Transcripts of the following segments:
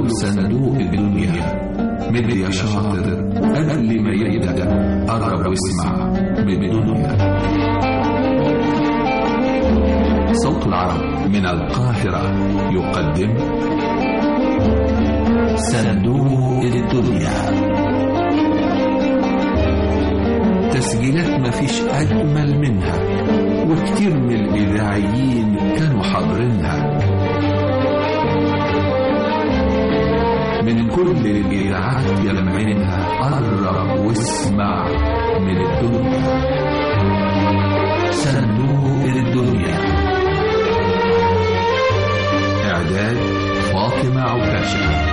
صندوق الدنيا مد يا شاطر قبل ما يبدأ قرب واسمع من الدنيا صوت العرب من القاهرة يقدم صندوق الدنيا تسجيلات مفيش أجمل منها وكتير من الإذاعيين كانوا حاضرينها من كل الإذاعات يلمعينها قرب واسمع من الدنيا صندوق الدنيا إعداد فاطمة عكاشة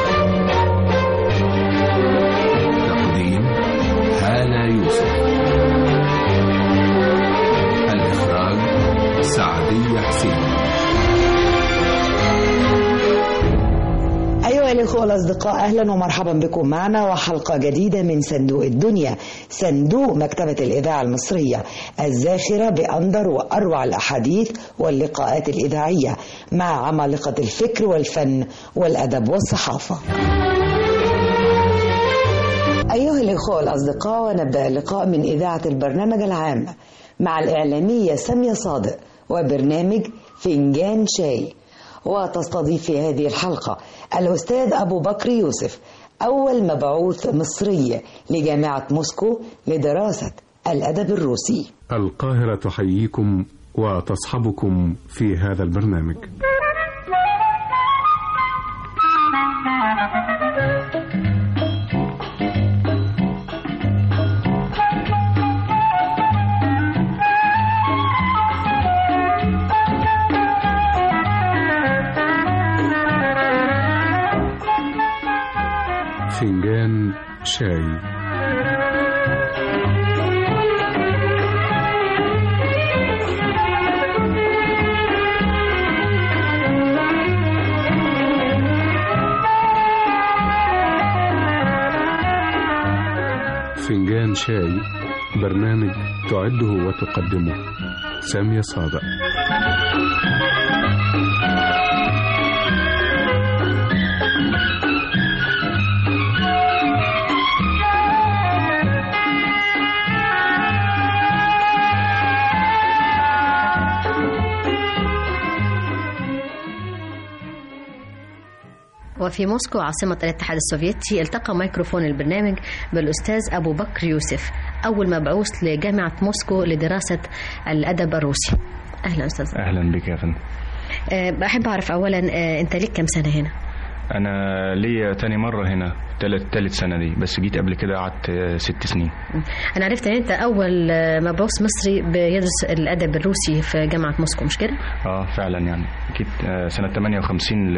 تقديم هالة يوسف الإخراج سعدية حسين أيها الإخوة الأصدقاء أهلا ومرحبا بكم معنا وحلقة جديدة من صندوق الدنيا صندوق مكتبة الإذاعة المصرية الزاخرة بأندر وأروع الأحاديث واللقاءات الإذاعية مع عمالقة الفكر والفن والأدب والصحافة أيها الإخوة الأصدقاء ونبدأ اللقاء من إذاعة البرنامج العام مع الإعلامية سامية صادق وبرنامج فنجان شاي وتستضيف في هذه الحلقة الأستاذ أبو بكر يوسف أول مبعوث مصري لجامعة موسكو لدراسة الأدب الروسي القاهرة تحييكم وتصحبكم في هذا البرنامج فنجان شاي فنجان شاي برنامج تعده وتقدمه سامية صادق وفي موسكو عاصمة الاتحاد السوفيتي التقى ميكروفون البرنامج بالأستاذ أبو بكر يوسف أول مبعوث لجامعة موسكو لدراسة الأدب الروسي أهلا أستاذ اهلا بك يا فندم أه بحب أعرف أولا أه أنت ليك كم سنة هنا انا ليا تاني مره هنا تالت تالت سنه دي بس جيت قبل كده قعدت آه، ست سنين أنا عرفت أن أنت أول آه، مبعوث مصري بيدرس الأدب الروسي في جامعة موسكو مش كده؟ اه فعلا يعني جيت آه، سنه 58 ل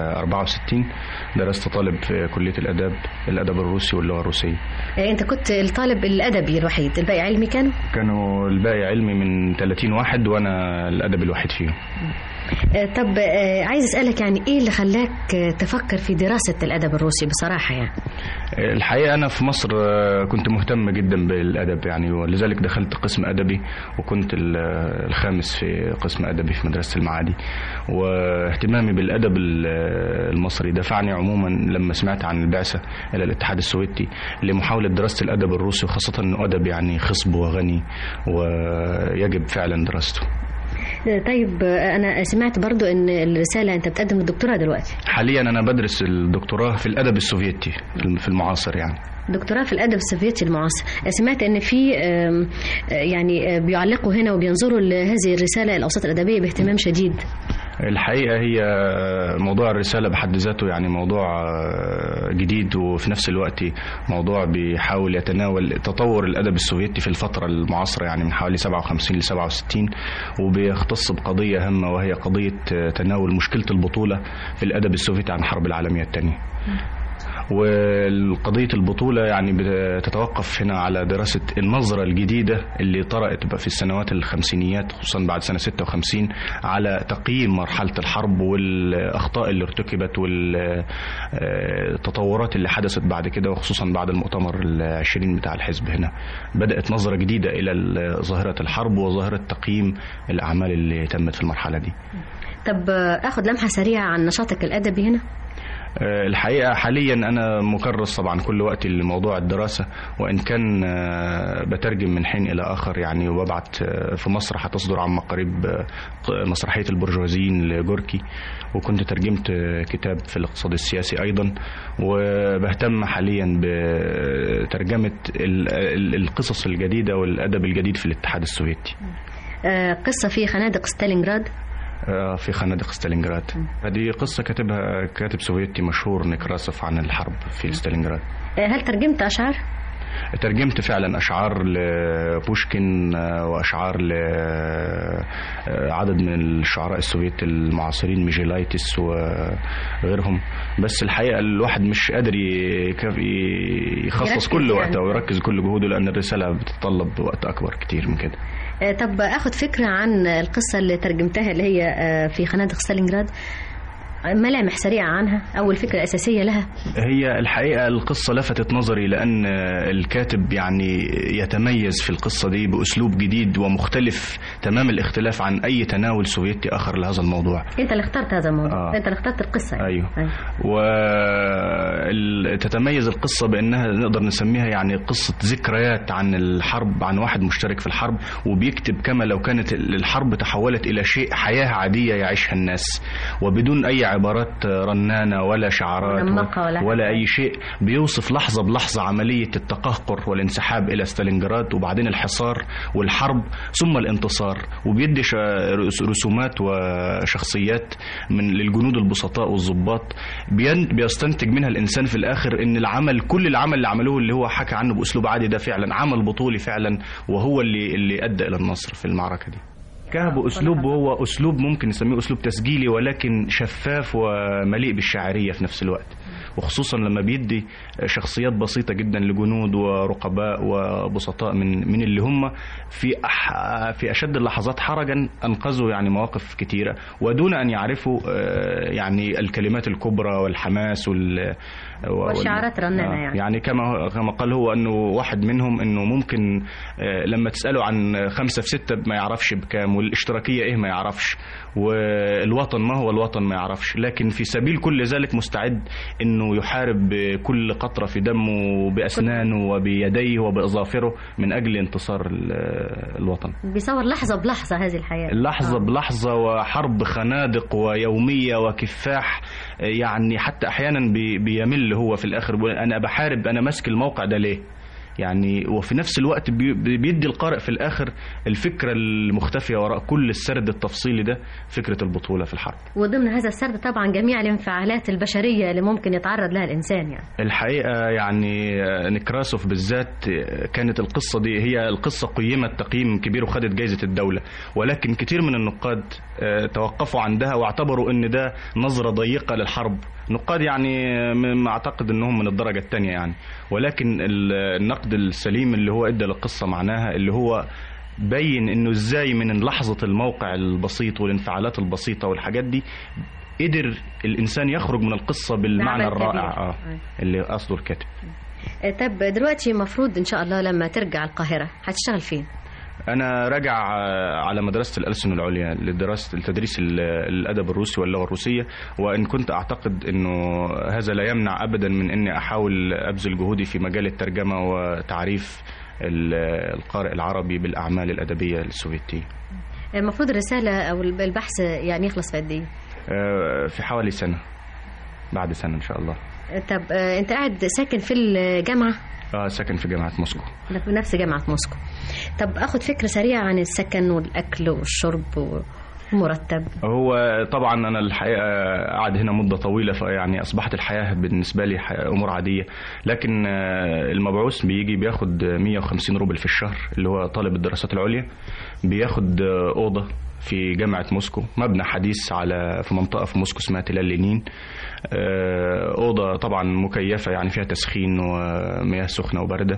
64 درست طالب في كليه الاداب الادب الروسي واللغه الروسيه أه أنت كنت الطالب الأدبي الوحيد الباقي علمي كان؟ كانوا الباقي علمي من 30 واحد وانا الادب الوحيد فيهم أه طب أه عايز أسألك يعني إيه اللي خلاك آه، تفكر في دراسة الأدب الروسي بصراحة يعني؟ الحقيقة أنا في مصر آه، كنت مهتم جدا بالأدب يعني ولذلك دخلت قسم أدبي وكنت ال- الخامس في قسم أدبي في مدرسة المعادي واهتمامي بالأدب ال- المصري دفعني عموما لما سمعت عن البعثة إلى الاتحاد السوفيتي لمحاولة دراسة الأدب الروسي وخاصة أنه أدب يعني خصب وغني ويجب فعلا دراسته طيب انا سمعت برضو ان الرساله انت بتقدم الدكتوراه دلوقتي حاليا أنا بدرس الدكتوراه في الأدب السوفيتي في المعاصر يعني دكتوراه في الادب السوفيتي المعاصر سمعت ان في آم، آه، يعني آه، بيعلقوا هنا وبينظروا لهذه الرساله الاوساط الادبيه باهتمام شديد الحقيقة هي موضوع الرسالة بحد ذاته يعني موضوع جديد وفي نفس الوقت موضوع بيحاول يتناول تطور الأدب السوفيتي في الفترة المعاصرة يعني من حوالي 57 ل 67 وبيختص بقضية هامة وهي قضية تناول مشكلة البطولة في الأدب السوفيتي عن الحرب العالمية الثانية وقضية البطولة يعني بتتوقف هنا على دراسة النظرة الجديدة اللي طرأت بقى في السنوات الخمسينيات خصوصا بعد سنة 56 على تقييم مرحلة الحرب والأخطاء اللي ارتكبت والتطورات اللي حدثت بعد كده وخصوصا بعد المؤتمر العشرين بتاع الحزب هنا بدأت نظرة جديدة إلى ظاهرة الحرب وظاهرة تقييم الأعمال اللي تمت في المرحلة دي طب آه، اخد لمحه سريعه عن نشاطك الادبي هنا آه، الحقيقة حاليا أنا مكرس طبعا كل وقتي لموضوع الدراسة وإن كان آه، بترجم من حين إلى آخر يعني وببعت آه، في مصر هتصدر عما قريب آه، ق- مسرحية البرجوازيين لجوركي وكنت ترجمت آه، كتاب في الاقتصاد السياسي أيضا وبهتم حاليا بترجمة ال- ال- القصص الجديدة والأدب الجديد في الاتحاد السوفيتي آه، قصة في خنادق ستالينغراد آه، في خنادق ستالينجراد هذه قصة كاتبها كاتب سوفيتي مشهور نيكراسوف عن الحرب في ستالينجراد آه، هل ترجمت أشعار؟ ترجمت فعلا أشعار لبوشكين آه، وأشعار لعدد من الشعراء السوفيت المعاصرين ميجيلايتس وغيرهم بس الحقيقة الواحد مش قادر يكف- يخصص يركز كل يعني. وقته ويركز كل جهوده لأن الرسالة بتتطلب وقت أكبر كتير من كده آه، طب أخذ فكرة عن القصة اللي ترجمتها اللي هي آه، في خنادق ستالينغراد ملامح سريعة عنها أو الفكرة الأساسية لها هي الحقيقة القصة لفتت نظري لأن الكاتب يعني يتميز في القصة دي بأسلوب جديد ومختلف تمام الاختلاف عن أي تناول سوفيتي آخر لهذا الموضوع أنت اللي اخترت هذا الموضوع آه. أنت اللي اخترت القصة يعني. أيوه وتتميز القصة بأنها نقدر نسميها يعني قصة ذكريات عن الحرب عن واحد مشترك في الحرب وبيكتب كما لو كانت الحرب تحولت إلى شيء حياة عادية يعيشها الناس وبدون أي عبارات رنانة ولا شعارات منمقة ولا حاجة. ولا أي شيء بيوصف لحظة بلحظة عملية التقهقر والانسحاب إلى ستالينجراد وبعدين الحصار والحرب ثم الانتصار وبيدي ش- رسومات وشخصيات من للجنود البسطاء والضباط بين- بيستنتج منها الإنسان في الآخر إن العمل كل العمل اللي عملوه اللي هو حكى عنه بأسلوب عادي ده فعلا عمل بطولي فعلا وهو اللي اللي أدى إلى النصر في المعركة دي كان بأسلوب هو أسلوب ممكن نسميه أسلوب تسجيلي ولكن شفاف ومليء بالشاعرية في نفس الوقت وخصوصا لما بيدي شخصيات بسيطة جدا لجنود ورقباء وبسطاء من من اللي هم في أح في أشد اللحظات حرجا أنقذوا يعني مواقف كتيرة ودون أن يعرفوا آه، يعني الكلمات الكبرى والحماس وال وال- والشعارات رنانة يعني. يعني كما كما قال هو انه واحد منهم انه ممكن آه، لما تساله عن خمسة في ستة ما يعرفش بكام والاشتراكية ايه ما يعرفش والوطن ما هو الوطن ما يعرفش لكن في سبيل كل ذلك مستعد انه يحارب بكل قطرة في دمه باسنانه وبيديه وباظافره من اجل انتصار ال- الوطن بيصور لحظة بلحظة هذه الحياة لحظة آه. بلحظة وحرب خنادق ويومية وكفاح يعني حتى أحيانا بي- بيمل هو في الآخر بيقول أنا بحارب أنا ماسك الموقع ده ليه يعني وفي نفس الوقت بي- بيدي القارئ في الآخر الفكرة المختفية وراء كل السرد التفصيلي ده فكرة البطولة في الحرب وضمن هذا السرد طبعا جميع الانفعالات البشرية اللي ممكن يتعرض لها الإنسان يعني الحقيقة يعني نكراسوف بالذات كانت القصة دي هي القصة قيمت تقييم كبير وخدت جائزة الدولة ولكن كتير من النقاد آه، توقفوا عندها واعتبروا ان ده نظرة ضيقة للحرب نقاد يعني م- اعتقد انهم من الدرجة الثانية يعني ولكن ال- النقد السليم اللي هو ادى للقصة معناها اللي هو بين انه ازاي من لحظة الموقع البسيط والانفعالات البسيطة والحاجات دي قدر الانسان يخرج من القصة بالمعنى بعمل كبير. الرائع اه اللي قصده الكاتب آه، طب دلوقتي المفروض إن شاء الله لما ترجع القاهرة هتشتغل فين؟ انا راجع آه، على مدرسه الالسن العليا لدراسه التدريس ال- الادب الروسي واللغه الروسيه وان كنت اعتقد انه هذا لا يمنع ابدا من اني احاول ابذل جهودي في مجال الترجمه وتعريف ال- القارئ العربي بالاعمال الادبيه السوفيتيه المفروض الرسالة أو البحث يعني يخلص في قد إيه؟ آه، في حوالي سنه بعد سنه ان شاء الله آه، طب آه، أنت قاعد ساكن في الجامعة اه ساكن في جامعه موسكو في نفس جامعة موسكو طب أخد فكرة سريعة عن السكن والأكل والشرب ومرتب هو طبعا انا الحقيقه قاعد هنا مده طويله فيعني اصبحت الحياه بالنسبه لي ح- امور عاديه لكن آه، المبعوث بيجي بياخد 150 روبل في الشهر اللي هو طالب الدراسات العليا بياخد آه، اوضه في جامعة موسكو مبنى حديث على في منطقة في موسكو اسمها تلال لينين آه، أوضة طبعا مكيفة يعني فيها تسخين ومياه سخنة وباردة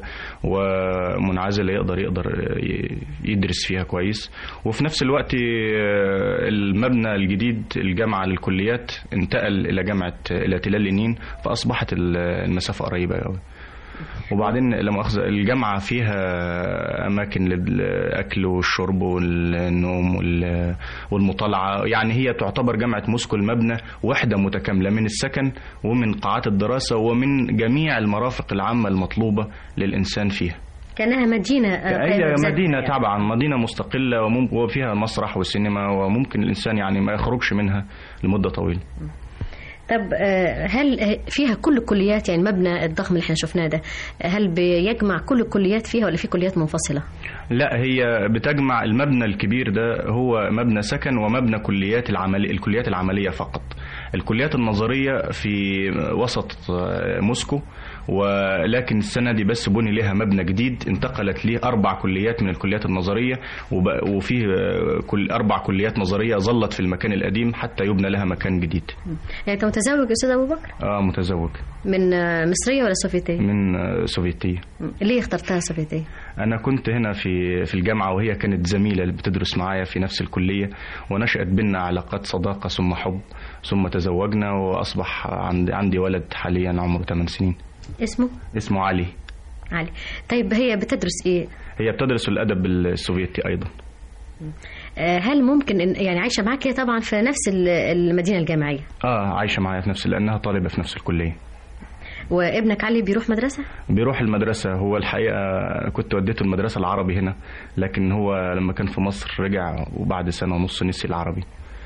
ومنعزلة يقدر يقدر ي- يدرس فيها كويس وفي نفس الوقت آه، المبنى الجديد الجامعة للكليات انتقل إلى جامعة إلى تلال لينين فأصبحت ال- المسافة قريبة أوي وبعدين لما أخذ الجامعة فيها أماكن للأكل والشرب والنوم وال- والمطالعة يعني هي تعتبر جامعة موسكو المبنى وحدة متكاملة من السكن ومن قاعات الدراسة ومن جميع المرافق العامة المطلوبة للإنسان فيها كانها مدينه آه، هي قائمة بذاتها مدينة يعني. طبعا مدينة مستقلة ومم- وفيها مسرح وسينما وممكن الإنسان يعني ما يخرجش منها لمدة طويلة طب آه، هل آه، فيها كل الكليات يعني المبنى الضخم اللي احنا شفناه ده هل بيجمع كل الكليات فيها ولا في كليات منفصله؟ لا هي بتجمع المبنى الكبير ده هو مبنى سكن ومبنى كليات العملية الكليات العملية فقط الكليات النظرية في وسط آه، موسكو ولكن السنة دي بس بني لها مبنى جديد انتقلت ليه أربع كليات من الكليات النظرية وب- وفيه آه، كل أربع كليات نظرية ظلت في المكان القديم حتى يبنى لها مكان جديد يعني انت متزوج يا استاذ ابو بكر آه متزوج من آه، مصريه ولا سوفيتيه؟ من آه، سوفيتية ليه اخترتها سوفيتيه؟ أنا كنت هنا في في الجامعة وهي كانت زميلة اللي بتدرس معايا في نفس الكلية ونشأت بينا علاقات صداقة ثم حب ثم تزوجنا وأصبح عندي عندي ولد حاليا عمره 8 سنين اسمه اسمه علي علي طيب هي بتدرس ايه؟ هي بتدرس الأدب السوفيتي أيضا آه، هل ممكن إن يعني عايشه معاك هي طبعا في نفس ال- المدينه الجامعيه آه عايشة معايا في نفس لأنها طالبة في نفس الكلية وابنك علي بيروح مدرسه؟ بيروح المدرسة هو الحقيقة كنت وديته المدرسة العربي هنا لكن هو لما كان في مصر رجع وبعد سنة ونص نسي العربي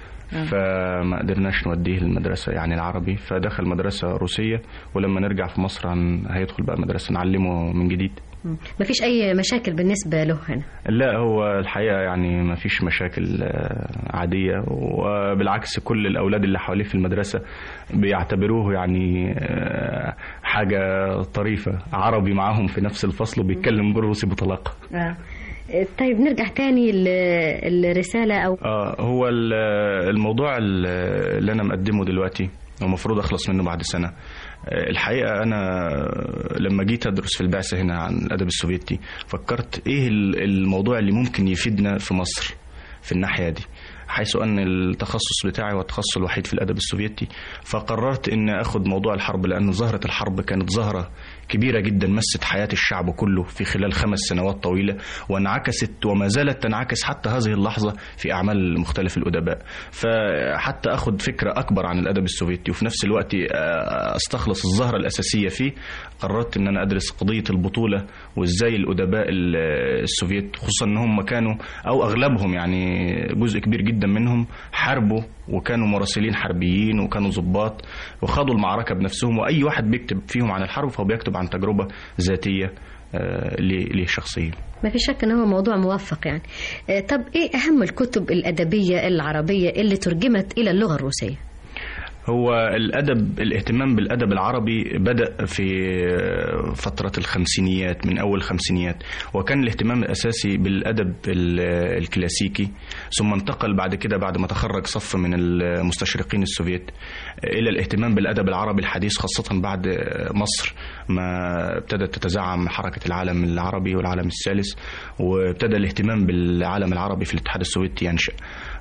فما قدرناش نوديه المدرسة يعني العربي فدخل مدرسة روسية ولما نرجع في مصر هن... هيدخل بقى مدرسة نعلمه من جديد مفيش اي مشاكل بالنسبه له هنا لا هو الحقيقة يعني ما فيش مشاكل آه، عادية وبالعكس كل الأولاد اللي حواليه في المدرسة بيعتبروه يعني آه، حاجة طريفة عربي معاهم في نفس الفصل وبيتكلم بالروسي بطلاقة آه. طيب نرجع تاني للرساله او آه هو ال- الموضوع ال- اللي أنا مقدمه دلوقتي ومفروض أخلص منه بعد سنة آه، الحقيقة أنا لما جيت أدرس في البعثة هنا عن الأدب السوفيتي فكرت إيه ال- الموضوع اللي ممكن يفيدنا في مصر في الناحية دي حيث أن التخصص بتاعي هو التخصص الوحيد في الأدب السوفيتي فقررت أن أخذ موضوع الحرب لأن ظاهرة الحرب كانت ظاهرة كبيرة جدا مست حياة الشعب كله في خلال خمس سنوات طويلة وانعكست وما زالت تنعكس حتى هذه اللحظة في أعمال مختلف الأدباء فحتى أخذ فكرة أكبر عن الأدب السوفيتي وفي نفس الوقت آه، أستخلص الظاهرة الأساسية فيه قررت أن أنا أدرس قضية البطولة وإزاي الأدباء ال- السوفيت خصوصا أن هم كانوا أو أغلبهم يعني جزء كبير جدا منهم حاربوا وكانوا مراسلين حربيين وكانوا ضباط وخاضوا المعركة بنفسهم وأي واحد بيكتب فيهم عن الحرب فهو بيكتب عن تجربة ذاتية آه، ليه ليه شخصيا ما في شك ان هو موضوع موفق يعني آه، طب ايه اهم الكتب الادبيه العربيه اللي ترجمت الى اللغه الروسيه هو الأدب الاهتمام بالأدب العربي بدأ في فترة الخمسينيات من أول الخمسينيات وكان الاهتمام الأساسي بالأدب ال- الكلاسيكي ثم انتقل بعد كده بعد ما تخرج صف من المستشرقين السوفيت إلى الاهتمام بالأدب العربي الحديث خاصة بعد مصر ما ابتدت تتزعم حركة العالم العربي والعالم الثالث وابتدى الاهتمام بالعالم العربي في الاتحاد السوفيتي ينشأ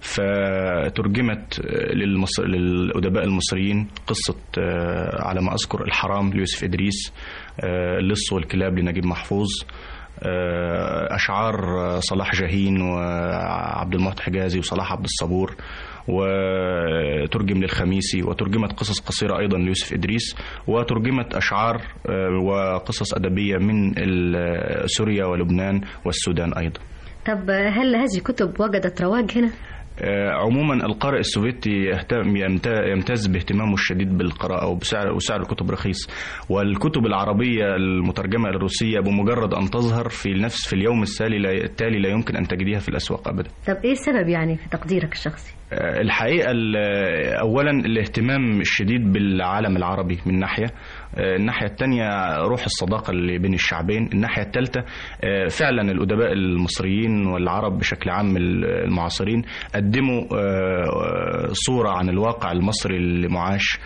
فترجمت للمصر للأدباء المصريين قصة آه، على ما أذكر الحرام ليوسف إدريس آه، اللص والكلاب لنجيب محفوظ آه، أشعار آه، صلاح جاهين وعبد المحت حجازي وصلاح عبد الصبور وترجم للخميسي وترجمت قصص قصيرة أيضا ليوسف إدريس وترجمت أشعار آه، وقصص أدبية من ال- سوريا ولبنان والسودان أيضا طب هل هذه الكتب وجدت رواج هنا آه، عموما القارئ السوفيتي يهتم يمت- يمتاز باهتمامه الشديد بالقراءة وبسعر وسعر الكتب رخيص والكتب العربية المترجمة إلى الروسية بمجرد أن تظهر في نفس في اليوم التالي لا, التالي لا يمكن أن تجديها في الأسواق أبدا طب ايه السبب يعني في تقديرك الشخصي آه، الحقيقة ال- أولا الاهتمام الشديد بالعالم العربي من ناحية آه، الناحية الثانية روح الصداقة اللي بين الشعبين الناحية الثالثة آه، فعلا الأدباء المصريين والعرب بشكل عام المعاصرين قدموا آه، صورة عن الواقع المصري المعاش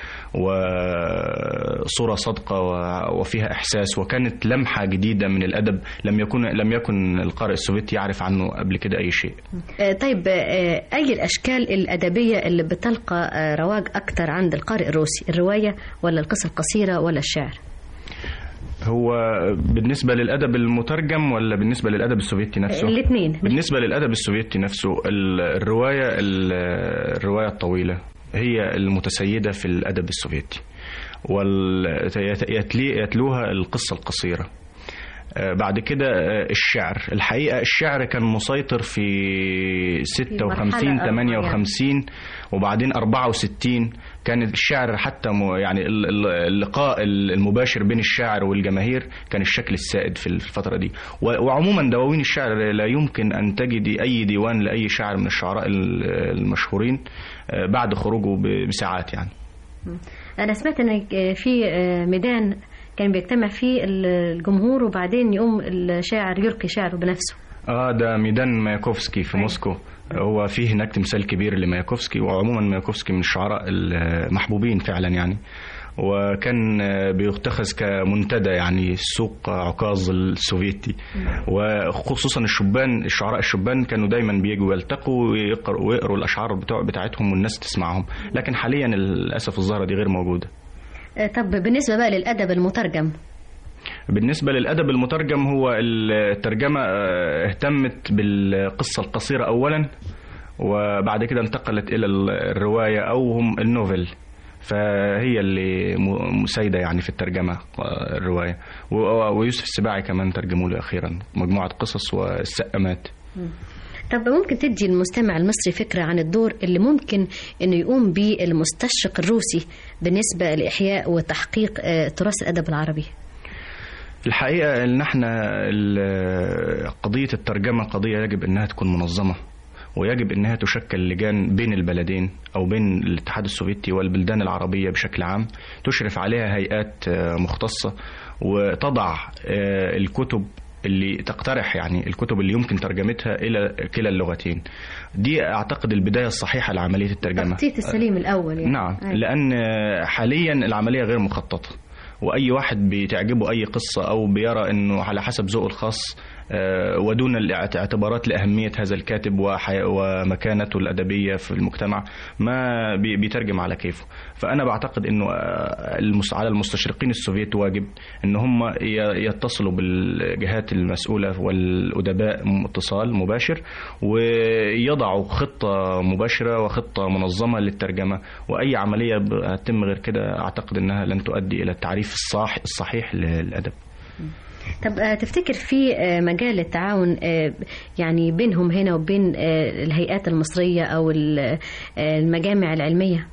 وصورة صادقة و- وفيها إحساس وكانت لمحة جديدة من الأدب لم يكن لم يكن القارئ السوفيتي يعرف عنه قبل كده أي شيء آه، طيب آه، اي الاشكال الادبيه اللي بتلقى آه، رواج اكتر عند القارئ الروسي الروايه ولا القصه القصيره ولا الشعر هو بالنسبة للأدب المترجم ولا بالنسبة للأدب السوفيتي نفسه؟ الاثنين بالنسبة للأدب السوفيتي نفسه ال- الرواية ال- الرواية الطويلة هي المتسيدة في الأدب السوفيتي ويتلوها القصة القصيرة آه، بعد كده آه، الشعر الحقيقة الشعر كان مسيطر في 56 مرحلة 58 وبعدين 64 كان الشعر حتى م- يعني ال- ال- اللقاء المباشر بين الشاعر والجماهير كان الشكل السائد في الفترة دي و- وعموما دواوين الشعر لا يمكن أن تجدي أي ديوان لأي شاعر من الشعراء ال- المشهورين آه، بعد خروجه ب- بساعات يعني انا سمعت ان في ميدان كان بيجتمع فيه الجمهور وبعدين يقوم الشاعر يلقي شعره بنفسه اه ده ميدان ماياكوفسكي في موسكو هو فيه هناك تمثال كبير لماياكوفسكي وعموما ماياكوفسكي من الشعراء المحبوبين فعلا يعني وكان بيتخذ كمنتدى يعني سوق عكاظ السوفيتي وخصوصا الشبان الشعراء الشبان كانوا دايما بيجوا يلتقوا ويقروا, ويقروا الاشعار بتوع بتاعتهم والناس تسمعهم لكن حاليا للاسف الظاهره دي غير موجوده آه، طب بالنسبة بقى للأدب المترجم بالنسبة للأدب المترجم هو الترجمة آه، اهتمت بالقصة القصيرة أولا وبعد كده انتقلت إلى الرواية أو هم النوفل فهي اللي م- مسايدة يعني في الترجمة آه، الرواية و- ويوسف السباعي كمان ترجموا له أخيرا مجموعة قصص والسقامات طب ممكن تدي المستمع المصري فكرة عن الدور اللي ممكن انه يقوم به المستشرق الروسي بالنسبة لإحياء وتحقيق آه، تراث الأدب العربي الحقيقة ان احنا ال- قضية الترجمة قضية يجب انها تكون منظمة ويجب انها تشكل لجان بين البلدين او بين الاتحاد السوفيتي والبلدان العربية بشكل عام تشرف عليها هيئات آه، مختصة وتضع آه، الكتب اللي تقترح يعني الكتب اللي يمكن ترجمتها الى كلا اللغتين دي اعتقد البدايه الصحيحه لعمليه الترجمه التخطيط السليم الأول يعني نعم أيوة. لأن حاليا العملية غير مخططة وأي واحد بتعجبه أي قصة أو بيرى أنه على حسب ذوقه الخاص آه، ودون الاعتبارات لأهمية هذا الكاتب وحي- ومكانته الأدبية في المجتمع ما بي- بيترجم على كيفه فأنا بعتقد أنه آه، المس- على المستشرقين السوفيت واجب أن هم ي- يتصلوا بالجهات المسؤولة والأدباء اتصال مباشر ويضعوا خطة مباشرة وخطة منظمة للترجمة وأي عملية ب- هتتم غير كده أعتقد أنها لن تؤدي إلى التعريف الصح الصحيح للأدب طب آه، تفتكر في آه، مجال التعاون آه، يعني بينهم هنا وبين آه، الهيئات المصرية أو ال- آه، المجامع العلمية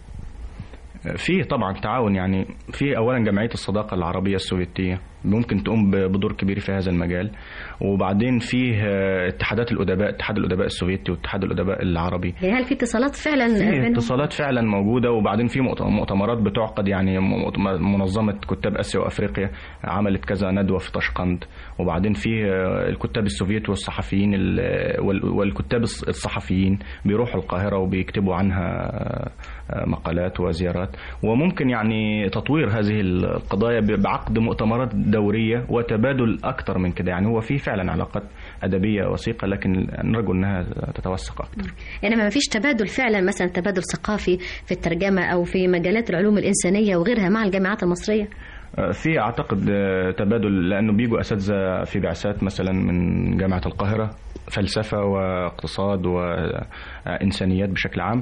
فيه طبعا تعاون يعني في اولا جمعيه الصداقه العربيه السوفيتيه ممكن تقوم ب- بدور كبير في هذا المجال وبعدين فيه آه، اتحادات الادباء اتحاد الادباء السوفيتي واتحاد الادباء العربي يعني هل في اتصالات فعلا آه، في بينهم؟ اتصالات فعلا موجوده وبعدين في مؤت- مؤتمرات بتعقد يعني م- منظمه كتاب اسيا وافريقيا عملت كذا ندوه في طشقند وبعدين في آه، الكتاب السوفيت والصحفيين ال- وال- والكتاب الص- الصحفيين بيروحوا القاهره وبيكتبوا عنها آه، مقالات وزيارات وممكن يعني تطوير هذه القضايا ب- بعقد مؤتمرات دوريه وتبادل اكثر من كده يعني هو في فعلا علاقات ادبيه وثيقه لكن نرجو انها تتوثق اكثر يعني ما فيش تبادل فعلا مثلا تبادل ثقافي في الترجمة أو في مجالات العلوم الإنسانية وغيرها مع الجامعات المصرية في اعتقد آه، تبادل لانه بيجوا اساتذه في بعثات مثلا من جامعه القاهره فلسفه واقتصاد وانسانيات بشكل عام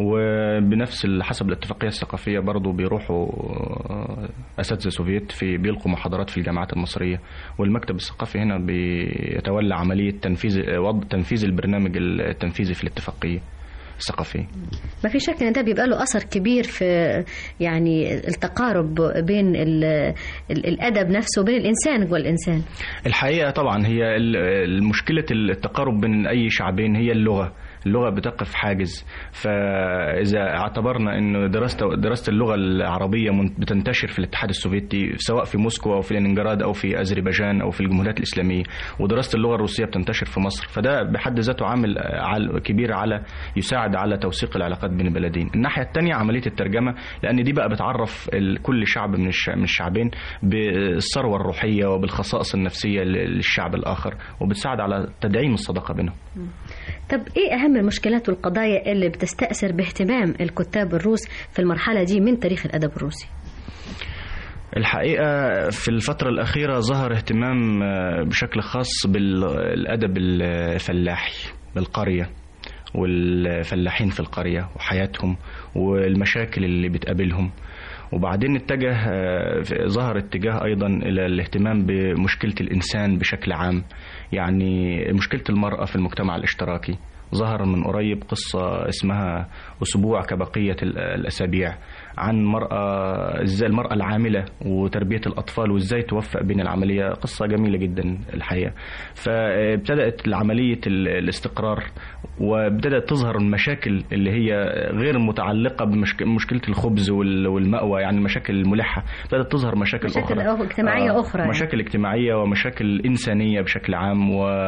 وبنفس ال- حسب الاتفاقيه الثقافيه برضو بيروحوا آه، اساتذه سوفيت في بيلقوا محاضرات في الجامعات المصريه والمكتب الثقافي هنا بيتولى عمليه تنفيذ وضع تنفيذ البرنامج التنفيذي في الاتفاقيه الثقافيه ما في شك ان ده بيبقى له اثر كبير في يعني التقارب بين ال ال الادب نفسه وبين الانسان جوه الانسان الحقيقة طبعا هي ال- المشكلة التقارب بين أي شعبين هي اللغة اللغة بتقف حاجز فإذا اعتبرنا أن دراسة دراسة اللغة العربية من- بتنتشر في الاتحاد السوفيتي سواء في موسكو أو في لينينجراد أو في أذربيجان أو في الجمهوريات الإسلامية ودراسة اللغة الروسية بتنتشر في مصر فده بحد ذاته عامل عال- كبير على يساعد على توثيق العلاقات بين البلدين الناحية الثانية عملية الترجمة لأن دي بقى بتعرف ال- كل شعب من الش- من الشعبين بالثروة الروحية وبالخصائص النفسية ل- للشعب الآخر وبتساعد على تدعيم الصداقة بينهم طب ايه اهم المشكلات والقضايا اللي بتستأثر باهتمام الكتاب الروس في المرحله دي من تاريخ الادب الروسي الحقيقة في الفترة الأخيرة ظهر اهتمام آه، بشكل خاص بالأدب الفلاحي بالقرية والفلاحين في القرية وحياتهم والمشاكل اللي بتقابلهم وبعدين اتجه آه، في- ظهر اتجاه ايضا الى الاهتمام بمشكله الانسان بشكل عام يعني مشكله المراه في المجتمع الاشتراكي ظهر من قريب قصة اسمها أسبوع كبقية ال- الأسابيع عن مرأة ازاي المرأة العاملة وتربية الأطفال وازاي توفق بين العملية قصة جميلة جدا الحقيقة فابتدأت عملية ال- الاستقرار وابتدأت تظهر المشاكل اللي هي غير متعلقة بمشكلة الخبز وال- والمأوى يعني المشاكل الملحة ابتدت تظهر مشاكل, مشاكل أخرى أخ- اجتماعية أخرى يعني. مشاكل اجتماعية ومشاكل إنسانية بشكل عام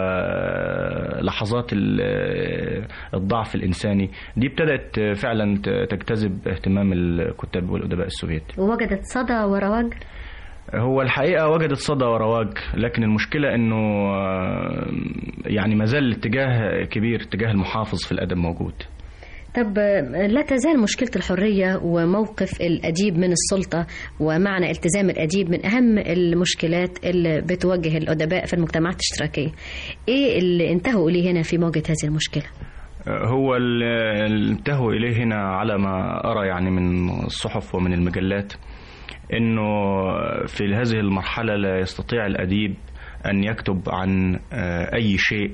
ولحظات ال- الضعف الإنساني دي ابتدت فعلا ت- تجتذب اهتمام الكتاب والأدباء السوفيت ووجدت صدى ورواج هو الحقيقة وجدت صدى ورواج لكن المشكلة انه آه، يعني ما زال الاتجاه كبير اتجاه المحافظ في الأدب موجود طب آه، لا تزال مشكلة الحرية وموقف الأديب من السلطة ومعنى التزام الأديب من أهم المشكلات اللي بتواجه الأدباء في المجتمعات الاشتراكية إيه اللي انتهوا إليه هنا في مواجهة هذه المشكلة؟ هو ال- اللي انتهوا إليه هنا على ما أرى يعني من الصحف ومن المجلات أنه في هذه المرحلة لا يستطيع الأديب أن يكتب عن آه، أي شيء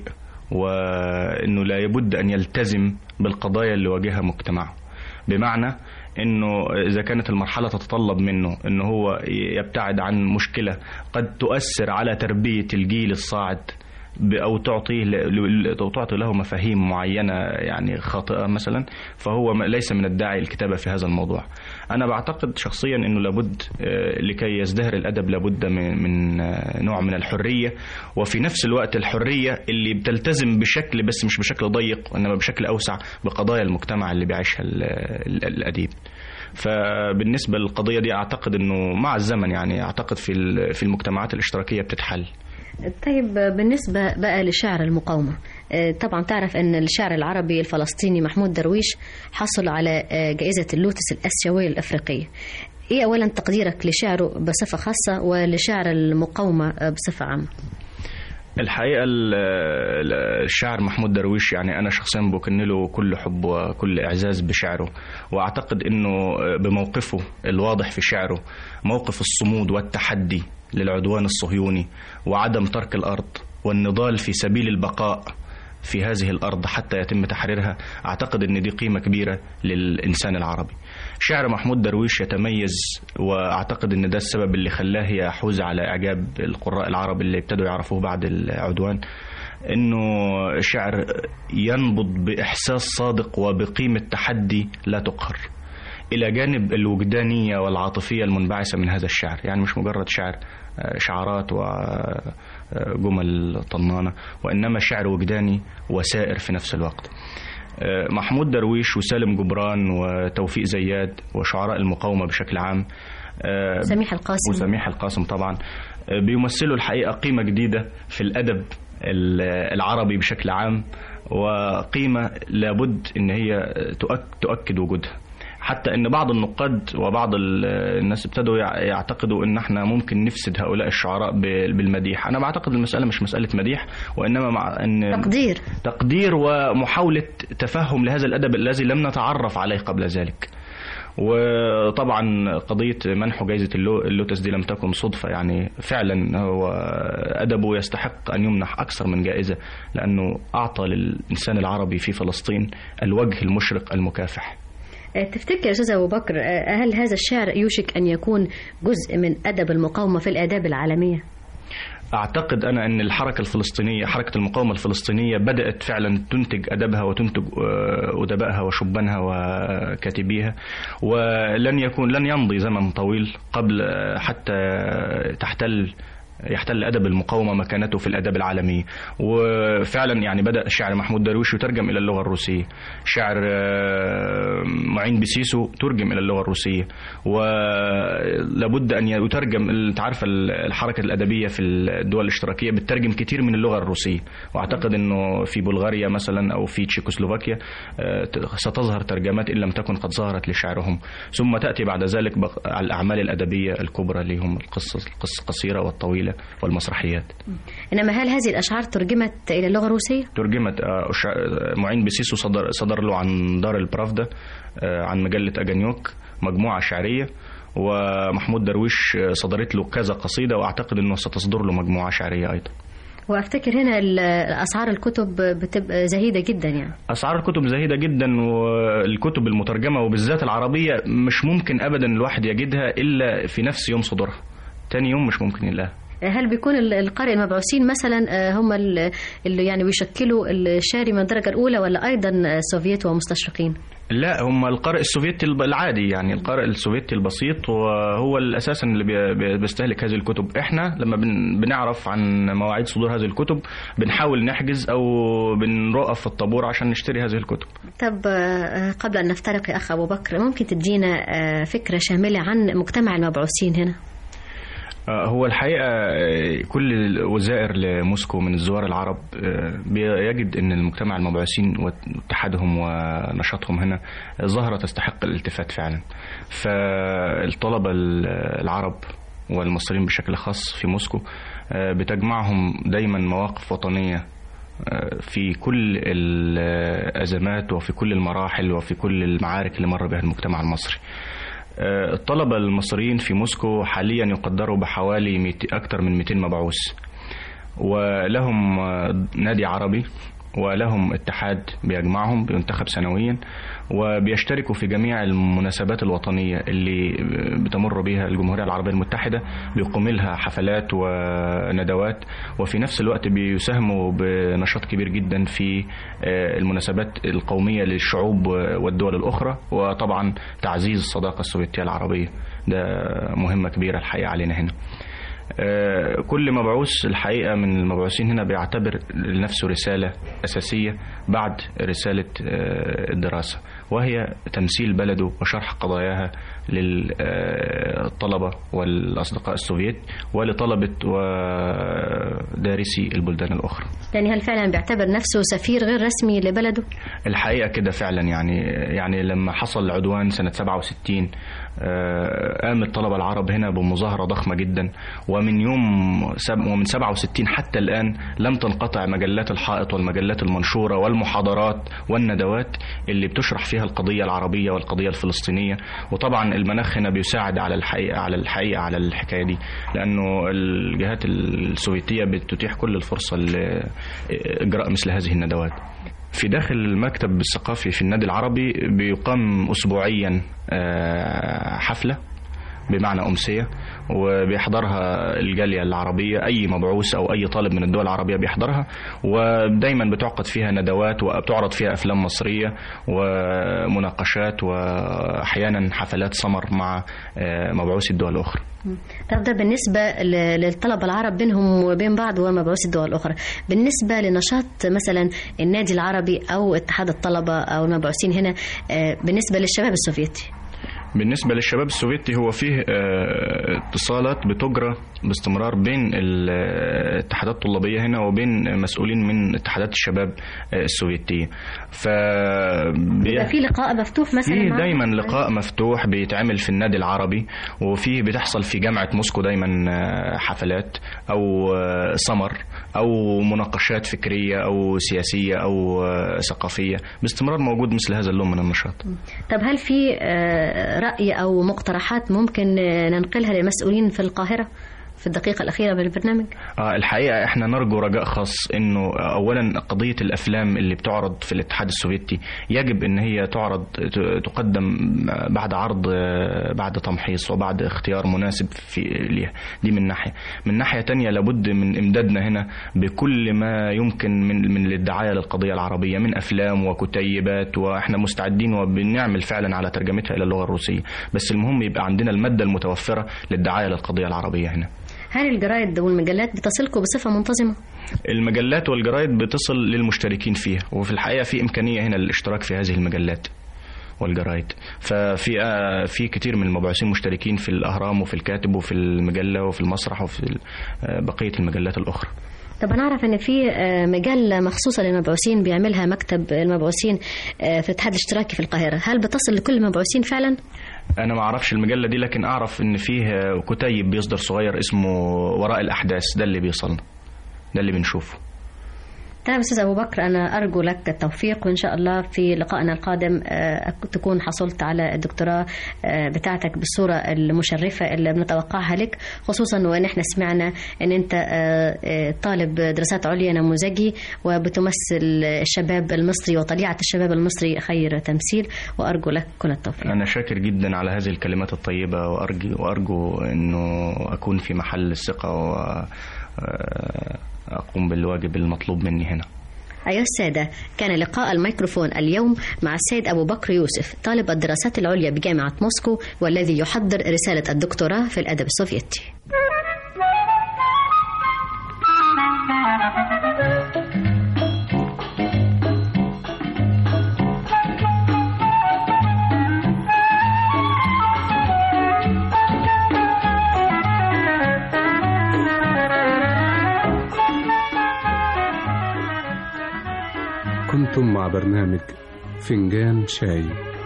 وأنه لا يبد أن يلتزم بالقضايا اللي واجهها مجتمعه بمعنى انه اذا كانت المرحله تتطلب منه انه هو يبتعد عن مشكله قد تؤثر على تربيه الجيل الصاعد ب- او تعطيه ل- او تعطي له مفاهيم معينه يعني خاطئه مثلا فهو م- ليس من الداعي الكتابه في هذا الموضوع. انا بعتقد شخصيا انه لابد آه، لكي يزدهر الادب لابد من من آه، نوع من الحريه وفي نفس الوقت الحريه اللي بتلتزم بشكل بس مش بشكل ضيق وانما بشكل اوسع بقضايا المجتمع اللي بيعيشها ال- ال- الاديب. فبالنسبه للقضيه دي اعتقد انه مع الزمن يعني اعتقد في ال- في المجتمعات الاشتراكيه بتتحل. طيب بالنسبة بقى لشعر المقاومة آه، طبعا تعرف أن الشاعر العربي الفلسطيني محمود درويش حصل على آه، جائزة اللوتس الآسيوية الأفريقية إيه أولا تقديرك لشعره بصفة خاصة ولشعر المقاومة آه، بصفة عامة الحقيقة ال- ال- الشاعر محمود درويش يعني أنا شخصيا بكن له كل حب وكل إعزاز بشعره وأعتقد أنه بموقفه الواضح في شعره موقف الصمود والتحدي للعدوان الصهيوني وعدم ترك الأرض والنضال في سبيل البقاء في هذه الأرض حتى يتم تحريرها أعتقد أن دي قيمة كبيرة للإنسان العربي شعر محمود درويش يتميز وأعتقد أن ده السبب اللي خلاه يحوز على إعجاب القراء العرب اللي ابتدوا يعرفوه بعد العدوان انه شعر ينبض باحساس صادق وبقيمه تحدي لا تقهر الى جانب الوجدانيه والعاطفيه المنبعثه من هذا الشعر يعني مش مجرد شعر آه، شعارات وجمل طنانه وانما شعر وجداني وسائر في نفس الوقت آه، محمود درويش وسالم جبران وتوفيق زياد وشعراء المقاومه بشكل عام آه، سميح القاسم وسميح القاسم طبعا آه، بيمثلوا الحقيقة قيمة جديدة في الأدب ال- العربي بشكل عام وقيمة لابد أن هي تؤك- تؤكد وجودها حتى ان بعض النقاد وبعض ال- الناس ابتدوا يع- يعتقدوا ان احنا ممكن نفسد هؤلاء الشعراء ب- بالمديح انا بعتقد المساله مش مساله مديح وانما مع ان تقدير تقدير ومحاولة تفهم لهذا الأدب الذي لم نتعرف عليه قبل ذلك وطبعا قضية منحه جائزة اللو- اللوتس دي لم تكن صدفة يعني فعلا هو أدبه يستحق أن يمنح أكثر من جائزة لأنه أعطى للإنسان العربي في فلسطين الوجه المشرق المكافح آه، تفتكر يا أستاذ أبو بكر آه، هل هذا الشعر يوشك أن يكون جزء من أدب المقاومة في الآداب العالمية؟ أعتقد أنا أن الحركة الفلسطينية حركة المقاومة الفلسطينية بدأت فعلا تنتج أدبها وتنتج آه، أدبائها وشبانها وكاتبيها ولن يكون لن يمضي زمن طويل قبل آه، حتى تحتل يحتل ادب المقاومه مكانته في الاداب العالميه وفعلا يعني بدا شعر محمود درويش يترجم الى اللغه الروسيه شعر آه، معين بسيسو ترجم الى اللغه الروسيه ولابد ان يترجم انت عارفه الحركه الادبيه في الدول الاشتراكيه بتترجم كتير من اللغه الروسيه واعتقد انه في بلغاريا مثلا او في تشيكوسلوفاكيا آه، ستظهر ترجمات ان لم تكن قد ظهرت لشعرهم ثم تاتي بعد ذلك بق- على الاعمال الادبيه الكبرى اللي هم القصص القصه القصيره والطويله والمسرحيات إنما هل هذه الأشعار ترجمت إلى اللغة الروسية؟ ترجمت آه، أشع- معين بسيسو صدر صدر له عن دار البرافدا آه، عن مجله اجانيوك مجموعه شعريه ومحمود درويش آه، صدرت له كذا قصيده واعتقد انه ستصدر له مجموعه شعريه ايضا وأفتكر هنا ال- أسعار الكتب بتبقى زهيدة جدا يعني اسعار الكتب زهيده جدا والكتب المترجمه وبالذات العربيه مش ممكن ابدا الواحد يجدها الا في نفس يوم صدورها تاني يوم مش ممكن يلاقيها هل بيكون ال- القارئ المبعوثين مثلا آه، هم ال- اللي يعني بيشكلوا الشاري من الدرجة الأولى ولا أيضا آه، سوفيت ومستشرقين؟ لا هم القارئ السوفيتي الب- العادي يعني القارئ السوفيتي البسيط وهو الاساسا اللي بي- بي- بيستهلك هذه الكتب احنا لما بن- بنعرف عن مواعيد صدور هذه الكتب بنحاول نحجز او بنرقف في الطابور عشان نشتري هذه الكتب طب آه، قبل أن نفترق يا أخ أبو بكر ممكن تدينا آه، فكرة شاملة عن مجتمع المبعوثين هنا؟ آه، هو الحقيقة آه، كل الوزائر لموسكو من الزوار العرب آه، بيجد أن المجتمع المبعوثين واتحادهم ونشاطهم هنا ظاهرة تستحق الالتفات فعلا فالطلبة العرب والمصريين بشكل خاص في موسكو آه، بتجمعهم دايما مواقف وطنية آه، في كل الأزمات وفي كل المراحل وفي كل المعارك اللي مر بها المجتمع المصري آه، الطلبة المصريين في موسكو حاليا يقدروا بحوالي 200 أكثر من 200 مبعوث ولهم آه، نادي عربي ولهم اتحاد بيجمعهم بينتخب سنويا وبيشتركوا في جميع المناسبات الوطنية اللي بتمر بها الجمهورية العربية المتحدة بيقوم لها حفلات وندوات وفي نفس الوقت بيساهموا بنشاط كبير جدا في آه، المناسبات القومية للشعوب والدول الأخرى وطبعا تعزيز الصداقة السوفيتية العربية ده مهمة كبيرة الحقيقة علينا هنا آه، كل مبعوث الحقيقة من المبعوثين هنا بيعتبر لنفسه رسالة أساسية بعد رسالة آه، الدراسة وهي تمثيل بلده وشرح قضاياها للطلبة والأصدقاء السوفيت ولطلبة ودارسي البلدان الأخرى يعني هل فعلا بيعتبر نفسه سفير غير رسمي لبلده؟ الحقيقة كده فعلا يعني يعني لما حصل العدوان سنة 67 آه، قام الطلبة العرب هنا بمظاهرة ضخمة جدا ومن يوم سب ومن 67 حتى الآن لم تنقطع مجلات الحائط والمجلات المنشورة والمحاضرات والندوات اللي بتشرح فيها القضية العربية والقضية الفلسطينية وطبعا المناخ هنا بيساعد على الحقيقة على الحقيقة على الحكاية دي لأنه الجهات السوفيتية بتتيح كل الفرصة لإجراء مثل هذه الندوات في داخل المكتب الثقافي في النادي العربي بيقام أسبوعيا آه، حفلة بمعنى أمسية وبيحضرها الجالية العربية أي مبعوث أو أي طالب من الدول العربية بيحضرها ودايما بتعقد فيها ندوات وبتعرض فيها أفلام مصرية ومناقشات وأحيانا حفلات سمر مع آه، مبعوثي الدول الأخرى طب ده بالنسبة ل- للطلبة العرب بينهم وبين بعض ومبعوث الدول الأخرى بالنسبة لنشاط مثلا النادي العربي أو اتحاد الطلبة أو المبعوثين هنا آه، بالنسبة للشباب السوفيتي بالنسبة للشباب السوفيتي هو فيه آه، اتصالات بتجرى باستمرار بين الاتحادات الطلابية هنا وبين مسؤولين من اتحادات الشباب آه، السوفيتية ف يبقى في لقاء مفتوح مثلا في مع- دايما لقاء مفتوح بيتعمل في النادي العربي وفيه بتحصل في جامعة موسكو دايما آه، حفلات أو آه، سمر أو مناقشات فكرية أو سياسية أو آه، ثقافية باستمرار موجود مثل هذا اللون من النشاط طب هل في آه، رأي أو مقترحات ممكن آه، ننقلها للمسؤولين في القاهرة في الدقيقة الأخيرة من البرنامج؟ آه الحقيقة احنا نرجو رجاء خاص انه اولا قضية الافلام اللي بتعرض في الاتحاد السوفيتي يجب ان هي تعرض ت- تقدم بعد عرض آه، بعد تمحيص وبعد اختيار مناسب في ليها دي من ناحية من ناحية تانية لابد من امدادنا هنا بكل ما يمكن من من الدعاية للقضية العربية من افلام وكتيبات واحنا مستعدين وبنعمل فعلا على ترجمتها الى اللغة الروسية بس المهم يبقى عندنا المادة المتوفرة للدعاية للقضية العربية هنا هل الجرايد والمجلات بتصلكم بصفة منتظمة؟ المجلات والجرايد بتصل للمشتركين فيها وفي الحقيقة في إمكانية هنا للاشتراك في هذه المجلات والجرايد ففي آه، في كتير من المبعوثين مشتركين في الأهرام وفي الكاتب وفي المجلة وفي المسرح وفي ال- آه، بقية المجلات الأخرى طب أنا أعرف إن في آه، مجلة مخصوصة للمبعوثين بيعملها مكتب المبعوثين آه، في الاتحاد الاشتراكي في القاهرة هل بتصل لكل المبعوثين فعلا؟ انا ما اعرفش المجله دي لكن اعرف ان فيه كتيب بيصدر صغير اسمه وراء الاحداث ده اللي بيوصلنا ده اللي بنشوفه تمام أستاذ أبو بكر أنا أرجو لك التوفيق وإن شاء الله في لقائنا القادم آه، تكون حصلت على الدكتوراه آه، بتاعتك بالصورة المشرفة اللي بنتوقعها لك خصوصا وإن إحنا سمعنا إن أنت آه، آه، طالب دراسات عليا نموذجي وبتمثل الشباب المصري وطليعة الشباب المصري خير تمثيل وأرجو لك كل التوفيق انا شاكر جدا على هذه الكلمات الطيبه وارجو وارجو انه اكون في محل الثقه واقوم بالواجب المطلوب مني هنا أيها السادة كان لقاء الميكروفون اليوم مع السيد أبو بكر يوسف طالب الدراسات العليا بجامعة موسكو والذي يحضر رسالة الدكتوراه في الأدب السوفيتي كنتم مع برنامج فنجان شاي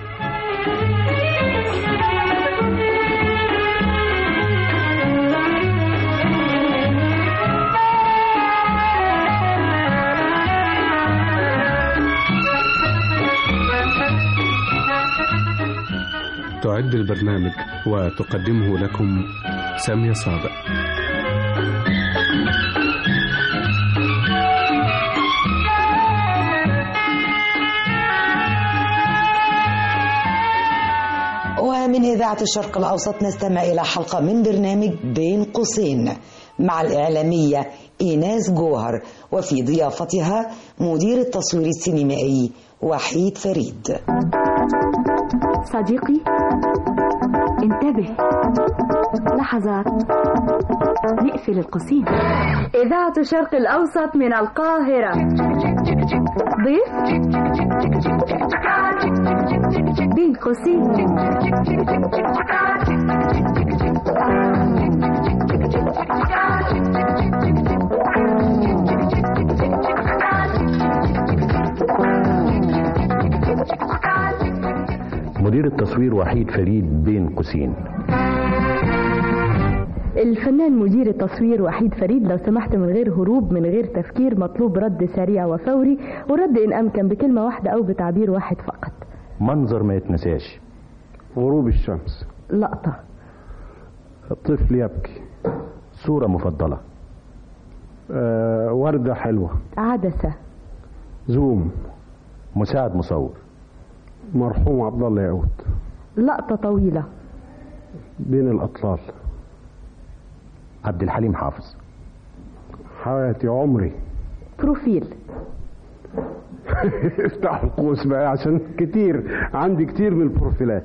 تعد البرنامج وتقدمه لكم سامية صادق ومن إذاعة الشرق الأوسط نستمع إلى حلقة من برنامج بين قوسين مع الإعلامية إيناس جوهر وفي ضيافتها مدير التصوير السينمائي وحيد فريد صديقي انتبه لحظات نقفل القوسين إذاعة الشرق الأوسط من القاهرة ضيف بين قوسين مدير التصوير وحيد فريد بين قوسين الفنان مدير التصوير وحيد فريد لو سمحت من غير هروب من غير تفكير مطلوب رد سريع وفوري ورد إن أمكن بكلمة واحدة أو بتعبير واحد فقط منظر ما يتنساش غروب الشمس لقطة الطفل يبكي صورة مفضلة آه وردة حلوة عدسة زوم مساعد مصور مرحوم عبد الله يعود لقطة طويلة بين الأطلال عبد الحليم حافظ حياتي عمري بروفيل افتحوا القوس بقى عشان كتير عندي كتير من البروفيلات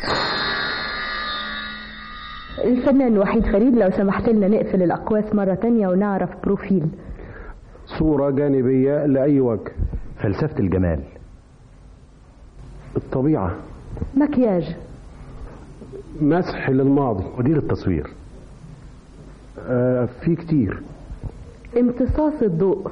الفنان وحيد فريد لو سمحت لنا نقفل الأقواس مرة تانية ونعرف بروفيل صورة جانبية لأي وجه فلسفة الجمال الطبيعة مكياج مسح للماضي مدير التصوير آه في كتير امتصاص الضوء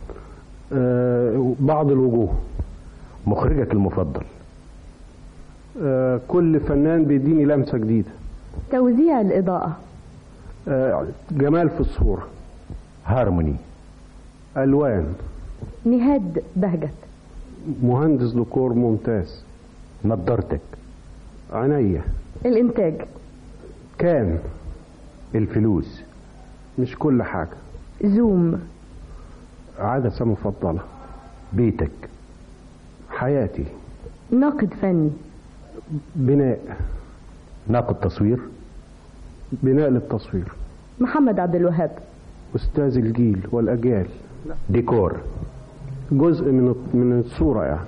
آه بعض الوجوه مخرجك المفضل آه كل فنان بيديني لمسة جديدة توزيع الإضاءة آه جمال في الصورة هارموني ألوان نهاد بهجت مهندس ديكور ممتاز نضارتك عينيا الإنتاج كان الفلوس مش كل حاجة زوم عدسة مفضلة بيتك حياتي ناقد فني بناء ناقد تصوير بناء للتصوير محمد عبد الوهاب أستاذ الجيل والأجيال ديكور جزء من من الصورة يعني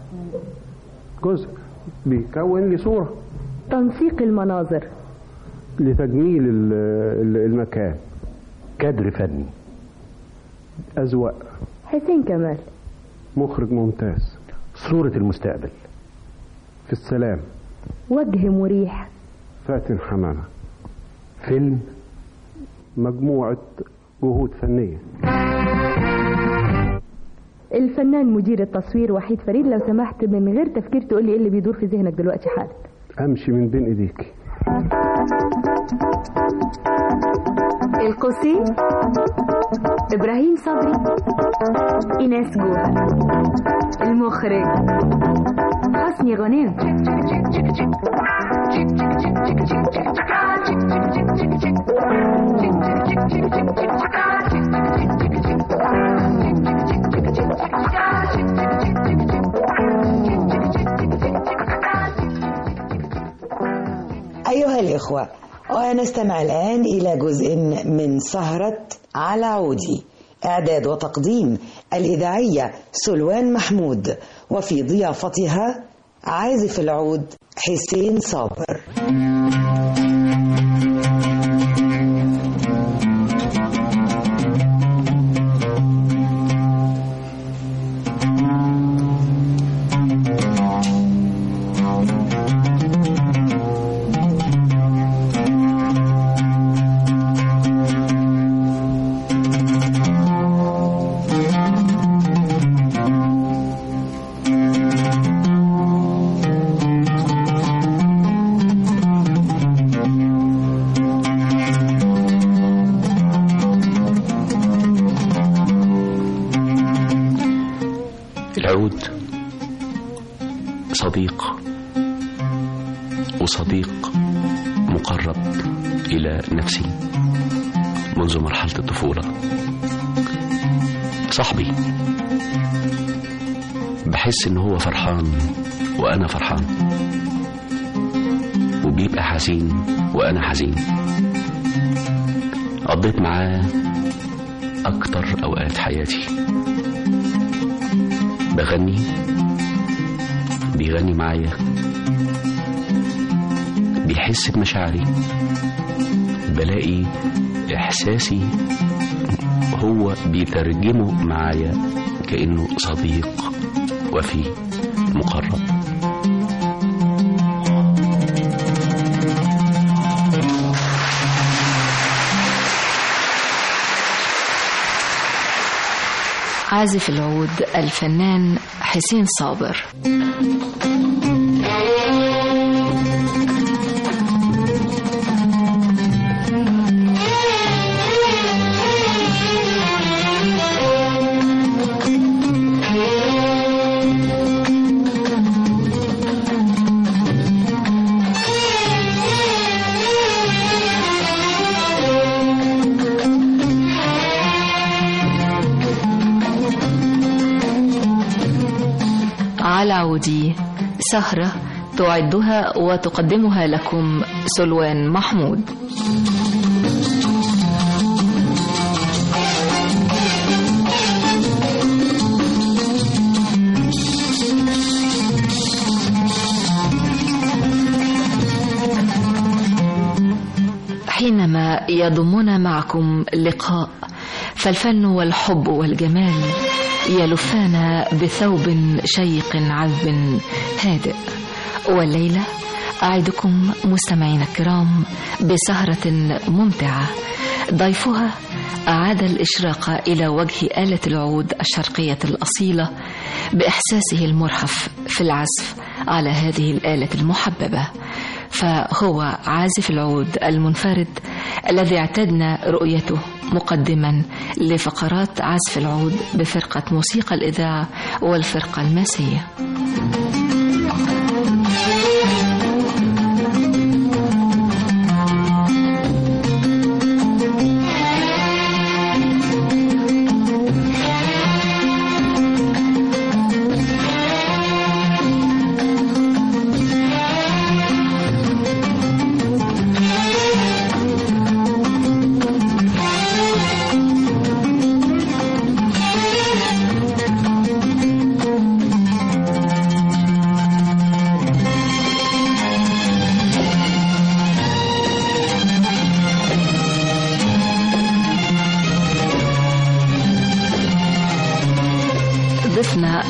جزء بيكون لي صورة تنسيق المناظر لتجميل ال- ال- المكان كادر فني أذواق حسين كمال مخرج ممتاز صورة المستقبل في السلام وجه مريح فاتن حمامة فيلم مجموعة جهود فنية الفنان مدير التصوير وحيد فريد لو سمحت من غير تفكير تقول لي ايه اللي بيدور في ذهنك دلوقتي حالا أمشي من بين إيديكي القصي ابراهيم صبري ايناس جوهر المخرج حسني غنيم أيها الإخوة ونستمع الآن إلى جزء من سهرة على عودي إعداد وتقديم الإذاعية سلوان محمود وفي ضيافتها عازف العود حسين صابر العود صديق وصديق مقرب إلى نفسي منذ مرحلة الطفولة صاحبي بحس إن هو فرحان وأنا فرحان وبيبقى حزين وأنا حزين قضيت معاه أكتر أوقات حياتي بغني بيغني معايا بيحس بمشاعري بلاقي إحساسي هو بيترجمه معايا كأنه صديق وفي مقرب عازف العود الفنان حسين صابر على عودي سهرة تعدها وتقدمها لكم سلوان محمود حينما يضمنا معكم لقاء فالفن والحب والجمال يلفان بثوب شيق عذب هادئ والليلة أعدكم مستمعين الكرام بسهرة ممتعة ضيفها أعاد الإشراق إلى وجه آلة العود الشرقية الأصيلة بإحساسه المرهف في العزف على هذه الآلة المحببة فهو عازف العود المنفرد الذي اعتدنا رؤيته مقدما لفقرات عزف العود بفرقة موسيقى الإذاعة والفرقة الماسية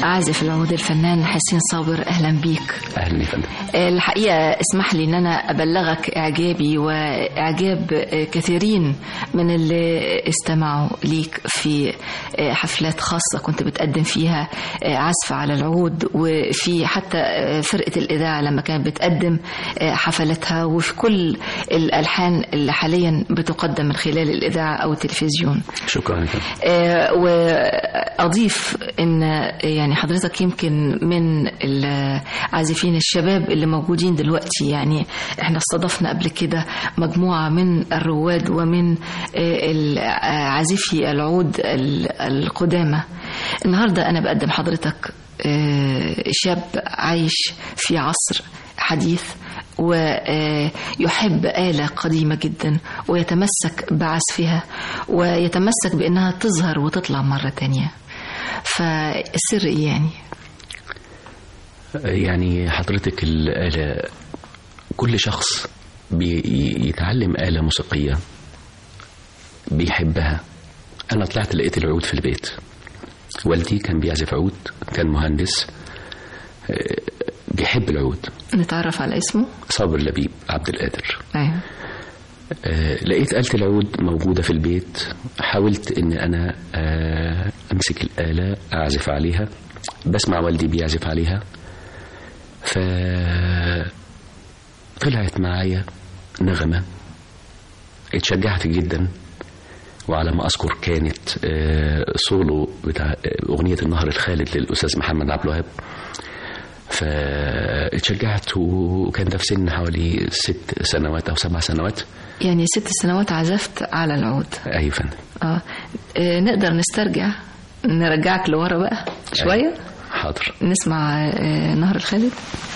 عازف العود الفنان حسين صابر أهلا بيك اهلا يا فندم الحقيقة اسمح لي ان انا ابلغك اعجابي واعجاب كثيرين من اللي استمعوا ليك في حفلات خاصة كنت بتقدم فيها عزف على العود وفي حتى فرقة الاذاعة لما كانت بتقدم حفلاتها وفي كل الالحان اللي حاليا بتقدم من خلال الاذاعة او التلفزيون شكرا يا فندم آه، واضيف ان يعني حضرتك يمكن من العازفين الشباب اللي موجودين دلوقتي يعني احنا استضفنا قبل كده مجموعه من الرواد ومن آه، ال- عازفي العود ال- القدامى النهارده انا بقدم حضرتك آه، شاب عايش في عصر حديث ويحب آلة قديمة جدا ويتمسك بعزفها ويتمسك بأنها تظهر وتطلع مرة تانية فالسر إيه يعني يعني حضرتك الآلة كل شخص بيتعلم آلة موسيقية بيحبها أنا طلعت لقيت العود في البيت والدي كان بيعزف عود كان مهندس آه، بيحب العود نتعرف على اسمه صابر لبيب عبد القادر أيوة. آه، لقيت آلة العود موجودة في البيت حاولت إن أنا آه، أمسك الآلة أعزف عليها بسمع والدي بيعزف عليها ف طلعت معايا نغمة اتشجعت جدا وعلى ما أذكر كانت آه، سولو بتاع آه، أغنية النهر الخالد للأستاذ محمد عبد الوهاب فاتشجعت وكان ده في سن حوالي ست سنوات أو سبع سنوات يعني ست سنوات عزفت على العود أي فندم آه. آه نقدر نسترجع نرجعك لورا بقى شوية حاضر نسمع آه نهر الخالد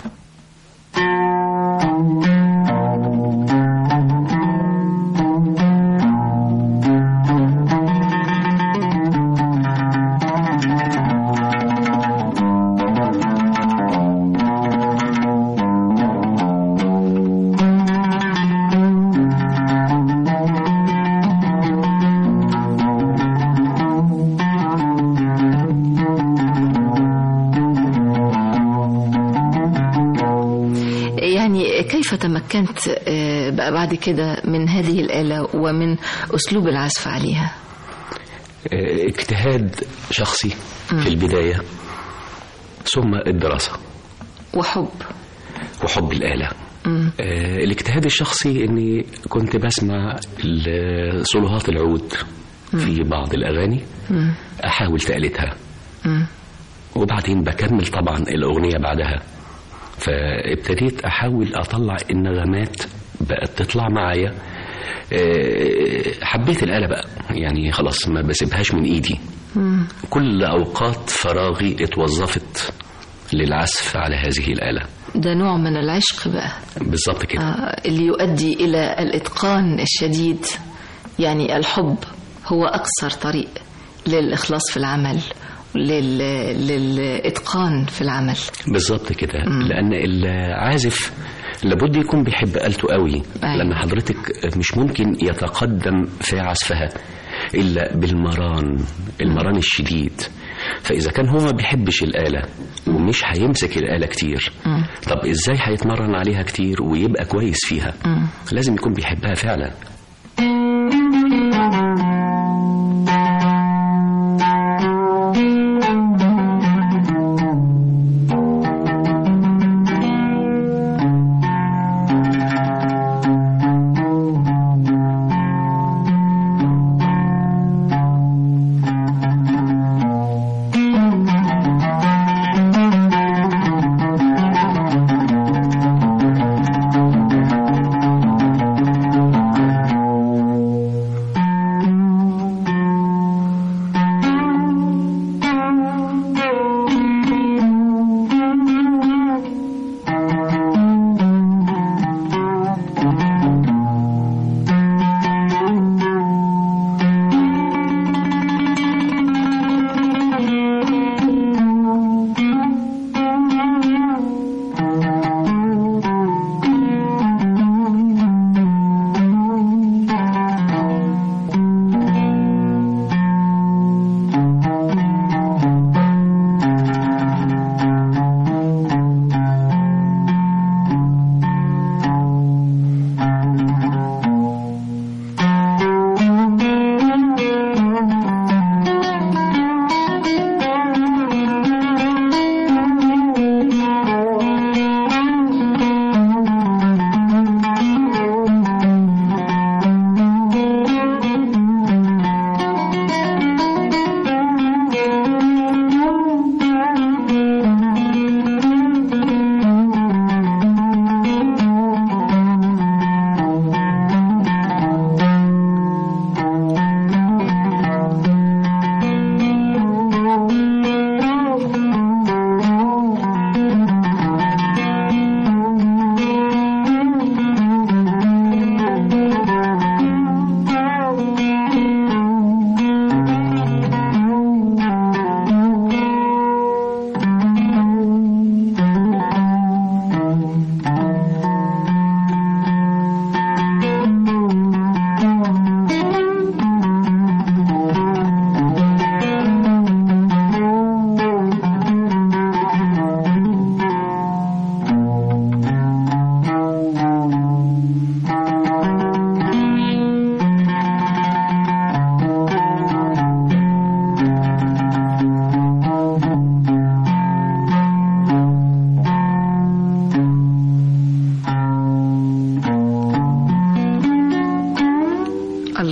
يعني كيف تمكنت آه، بقى بعد كده من هذه الآلة ومن أسلوب العزف عليها آه، اجتهاد شخصي في البداية ثم الدراسة وحب وحب الآلة مم. آه، الاجتهاد الشخصي اني كنت بسمع ال- صلوهات العود في بعض الاغاني مم. احاول تقليدها مم. وبعدين بكمل طبعا الاغنيه بعدها فابتديت احاول اطلع النغمات بقت تطلع معايا آه، حبيت الآلة بقى يعني خلاص ما بسيبهاش من ايدي مم. كل اوقات فراغي اتوظفت للعزف على هذه الآلة ده نوع من العشق بقى بالظبط كده آه، اللي يؤدي إلى الإتقان الشديد يعني الحب هو أقصر طريق للإخلاص في العمل لل... للإتقان في العمل بالظبط كده لان العازف لابد يكون بيحب آلته قوي أيوة. لان حضرتك مش ممكن يتقدم في عزفها الا بالمران المران الشديد فاذا كان هو ما بيحبش الآلة ومش هيمسك الآلة كتير مم. طب ازاي هيتمرن عليها كتير ويبقى كويس فيها مم. لازم يكون بيحبها فعلا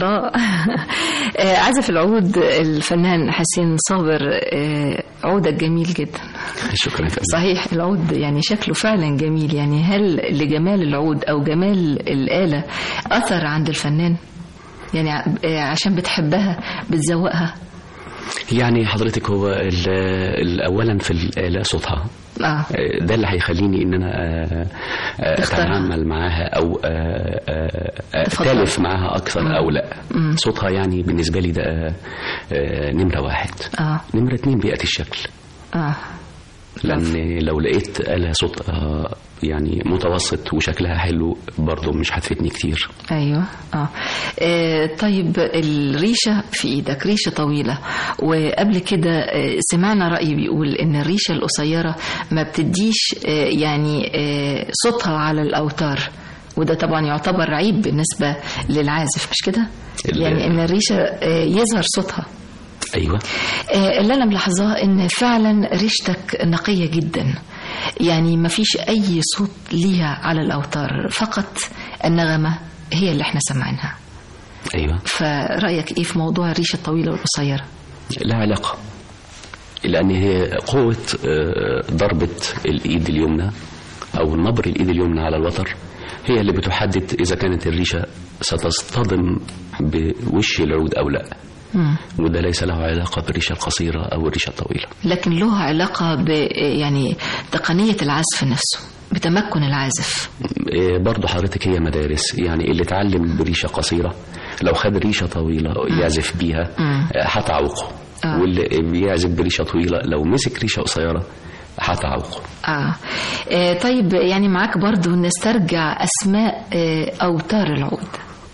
الله آه، عازف العود الفنان حسين صابر آه، عودك جميل جدا شكرا يا فندم. صحيح العود يعني شكله فعلا جميل يعني هل لجمال العود او جمال الآلة أثر عند الفنان يعني ع- آه، عشان بتحبها بتزوقها يعني حضرتك هو ال- ال- اولا في الاله صوتها اه ده اللي هيخليني ان انا آه، آه، تختارها. اتعامل معاها او آه، آه، تفضل. اختلف معاها اكثر او لا مم. صوتها يعني بالنسبه لي ده آه، نمره واحد اه نمره اتنين بيئه الشكل اه لان لو لقيت آلة صوتها يعني متوسط وشكلها حلو برضه مش هتفيدني كتير ايوه اه آه، طيب الريشه في ايدك ريشه طويله وقبل كده آه، سمعنا راي بيقول ان الريشه القصيره ما بتديش آه، يعني آه، صوتها على الاوتار وده طبعا يعتبر عيب بالنسبه للعازف مش كده ال- يعني ان الريشه آه، يظهر صوتها ايوه آه، اللي انا ملاحظاه ان فعلا ريشتك نقيه جدا يعني ما فيش اي صوت ليها على الاوتار فقط النغمه هي اللي احنا سامعينها ايوه فرايك ايه في موضوع الريشه الطويله والقصيره لا علاقة لأن هي قوة آه، ضربة الإيد اليمنى أو نبر الإيد اليمنى على الوتر هي اللي بتحدد إذا كانت الريشة ستصطدم بوش العود أو لا مم. وده ليس له علاقة بالريشة القصيرة أو الريشة الطويلة لكن له علاقه ب يعني تقنيه العزف نفسه بتمكن العازف آه، برضو حضرتك هي مدارس يعني اللي اتعلم بريشة قصيرة لو خد ريشة طويلة يعزف بيها مم. آه، هتعوقه آه. واللي بيعزف بريشة طويلة لو مسك ريشة قصيرة هتعوقه آه. آه طيب يعني معاك برضو نسترجع أسماء آه أوتار العود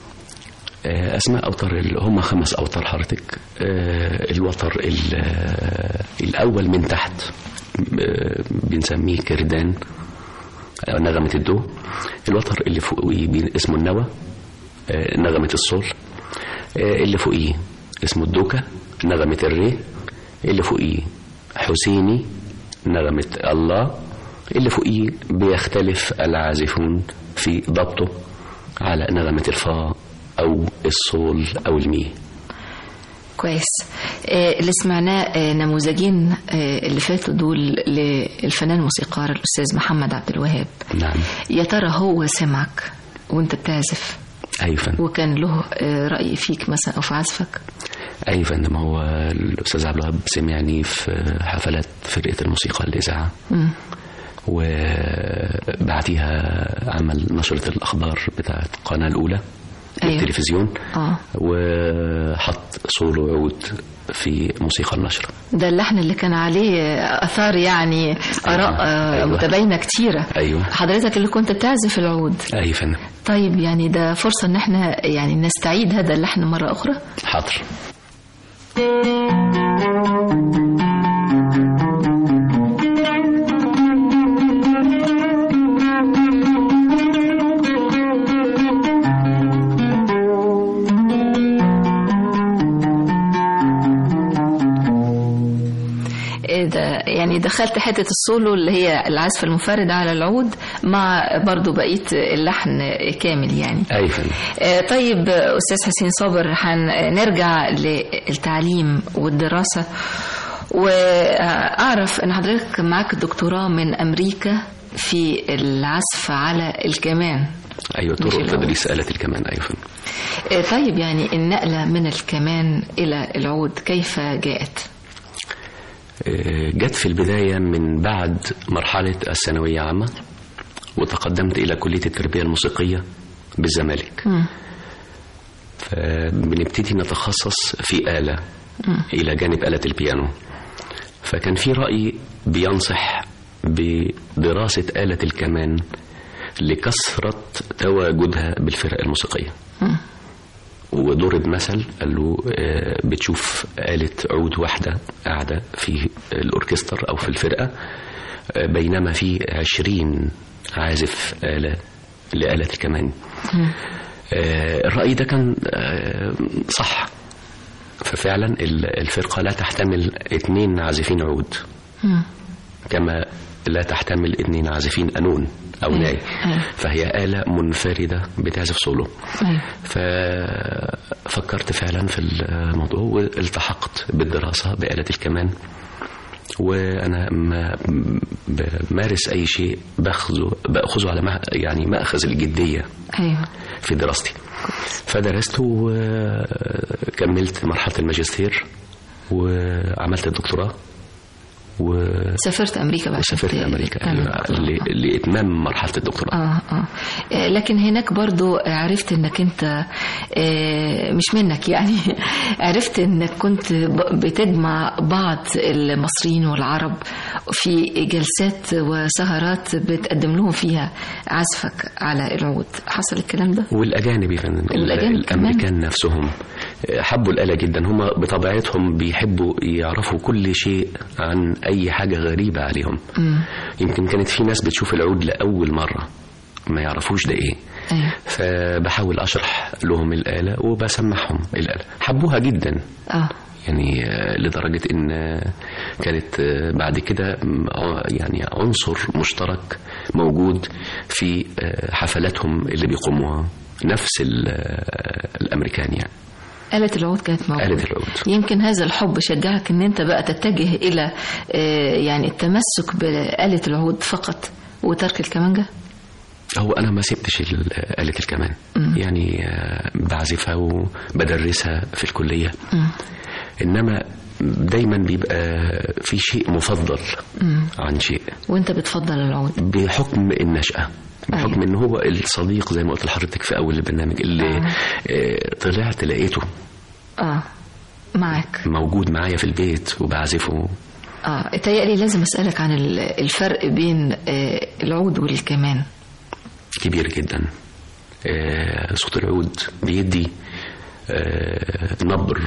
آه، أسماء أوتار ال- هم خمس أوتار حضرتك آه، الوتر ال- آه، الأول من تحت آه، بنسميه كردان آه، نغمة الدو الوتر اللي فوقيه بي- اسمه النوى آه، نغمة الصول آه، اللي فوقيه اسمه الدوكا نغمة الري اللي فوقيه حسيني نغمة الله اللي فوقيه بيختلف العازفون في ضبطه على نغمة الفا أو الصول أو المي كويس آه اللي سمعناه آه نموذجين آه اللي فاتوا دول للفنان الموسيقار الأستاذ محمد عبد الوهاب نعم يا ترى هو سمعك وانت بتعزف أي فندم وكان له آه رأي فيك مثلا أو في عزفك أي فندم هو الأستاذ عبد الوهاب سمعني في حفلات فرقة الموسيقى الإذاعة مم. وبعديها عمل نشرة الأخبار بتاعت القناة الأولى أيوة. التلفزيون اه وحط سولو عود في موسيقى النشرة ده اللحن اللي كان عليه آه، أثار يعني آراء آه أيوة. متباينة كتيرة أيوة حضرتك اللي كنت بتعزف العود أي فندم طيب يعني ده فرصة ان احنا يعني نستعيد هذا اللحن مرة أخرى حاضر إيه ده يعني دخلت حتة السولو اللي هي العزف المنفرد على العود مع برضو بقية اللحن كامل يعني أي فندم آه، طيب آه، أستاذ حسين صابر هنرجع للتعليم والدراسة وأعرف أن حضرتك معك دكتوراه من أمريكا في العزف على الكمان أيوة مش طرق العود. تدريس آلة الكمان أي فندم آه، طيب يعني النقلة من الكمان إلى العود كيف جاءت؟ آه، جت في البداية من بعد مرحلة الثانوية عامة وتقدمت إلى كلية التربية الموسيقية بالزمالك مم. فبنبتدي نتخصص في آلة مم. إلى جانب آلة البيانو فكان في رأي بينصح بدراسة آلة الكمان لكثرة تواجدها بالفرق الموسيقية مم. وضرب مثل قال له آه، بتشوف آلة عود واحدة قاعدة في الأوركستر أو في الفرقة آه، بينما في عشرين عازف آلة لآلة الكمان مم. آه، الرأي ده كان آه، صح ففعلا ال- الفرقة لا تحتمل اتنين عازفين عود مم. كما لا تحتمل اثنين عازفين قانون او أيوة. ناي أيوة. فهي آلة منفردة بتعزف سولو أيوة. ففكرت فعلا في الموضوع والتحقت بالدراسة بآلة الكمان وانا ما بمارس اي شيء باخذه باخذه على مع يعني ماخذ الجديه ايوه في دراستي فدرست وكملت مرحله الماجستير وعملت الدكتوراه و سافرت امريكا بعد وسافرت كده. امريكا تمام. ل- لاتمام مرحله الدكتوراه آه, آه. آه، لكن هناك برضو عرفت انك انت آه، مش منك يعني عرفت انك كنت ب- بتجمع بعض المصريين والعرب في جلسات وسهرات بتقدم لهم فيها عزفك على العود حصل الكلام ده؟ والاجانب يا فندم والأجانب كمان. الامريكان نفسهم حبوا الاله جدا هم بطبيعتهم بيحبوا يعرفوا كل شيء عن اي حاجه غريبه عليهم مم. يمكن كانت في ناس بتشوف العود لاول مره ما يعرفوش ده ايه أيوة. فبحاول اشرح لهم الاله وبسمعهم الاله حبوها جدا اه يعني آه، لدرجة إن آه، كانت آه، بعد كده م- آه، يعني عنصر مشترك موجود في آه، حفلاتهم اللي بيقوموها نفس ال- آه، الأمريكان يعني آلة العود كانت موجودة آلة العود يمكن هذا الحب شجعك ان انت بقى تتجه الى آه، يعني التمسك بآلة العود فقط وترك الكمانجة هو أنا ما سبتش ال- آلة الكمان يعني آه، بعزفها وبدرسها في الكلية مم. إنما دايما بيبقى في شيء مفضل مم. عن شيء وانت بتفضل العود بحكم النشأة بحكم أيوة. ان هو الصديق زي ما قلت لحضرتك في اول البرنامج اللي آه. طلعت لقيته اه معك موجود معايا في البيت وبعزفه اه اتهيألي لازم اسألك عن ال- الفرق بين آه، العود والكمان كبير جدا آه، صوت العود بيدي آه، نبر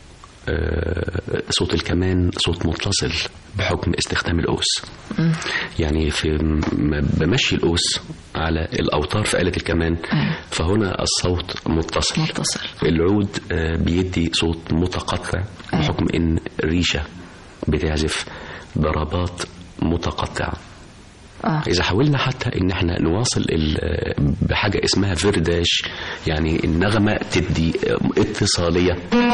آه، صوت الكمان صوت متصل بحكم استخدام القوس مم. يعني في م- بمشي القوس على الاوتار في آلة الكمان أيوة. فهنا الصوت متصل متصل العود آه، بيدي صوت متقطع بحكم ان ريشه بتعزف ضربات متقطعه اه اذا حاولنا حتى ان احنا نواصل ال- آه، بحاجه اسمها فرداش يعني النغمه تدي آه، اتصاليه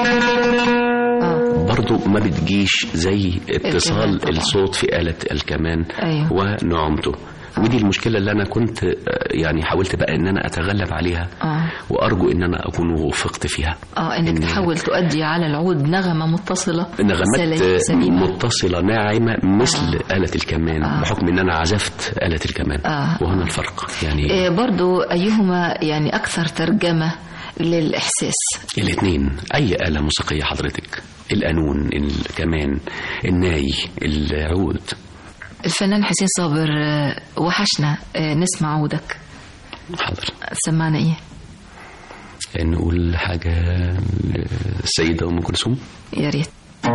اه برضو ما بتجيش زي الكمان اتصال طبعا. الصوت في آلة الكمان أيوة. ونعومته ودي المشكلة اللي أنا كنت آه، يعني حاولت بقى إن أنا أتغلب عليها اه وأرجو إن أنا أكون وفقت فيها اه انك إن- تحاول تؤدي على العود نغمة متصلة نغمات سلي- سليمة متصلة ناعمة مثل آلة الكمان آه. بحكم إن أنا عزفت آلة الكمان آه. وهنا الفرق يعني آه، برضو أيهما يعني أكثر ترجمة للإحساس الاثنين أي آلة موسيقية حضرتك القانون الكمان الناي العود الفنان حسين صابر آه، وحشنا آه، نسمع عودك حاضر سمعنا إيه نقول حاجة للسيدة أم كلثوم يا ريت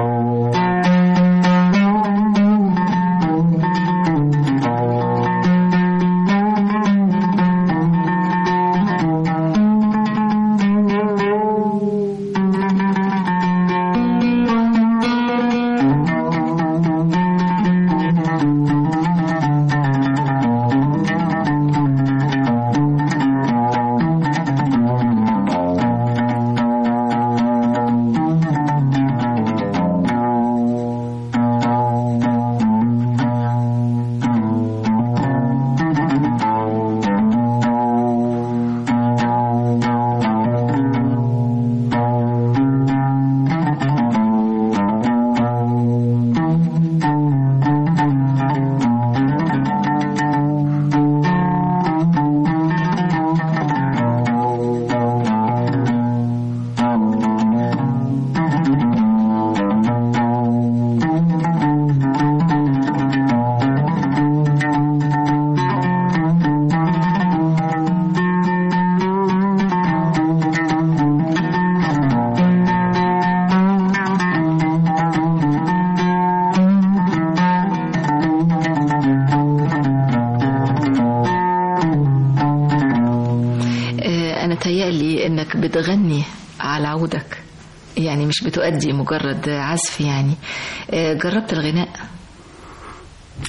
آه، أنا تهيألي إنك بتغني على عودك يعني مش بتؤدي مجرد عزف يعني آه، جربت الغناء لا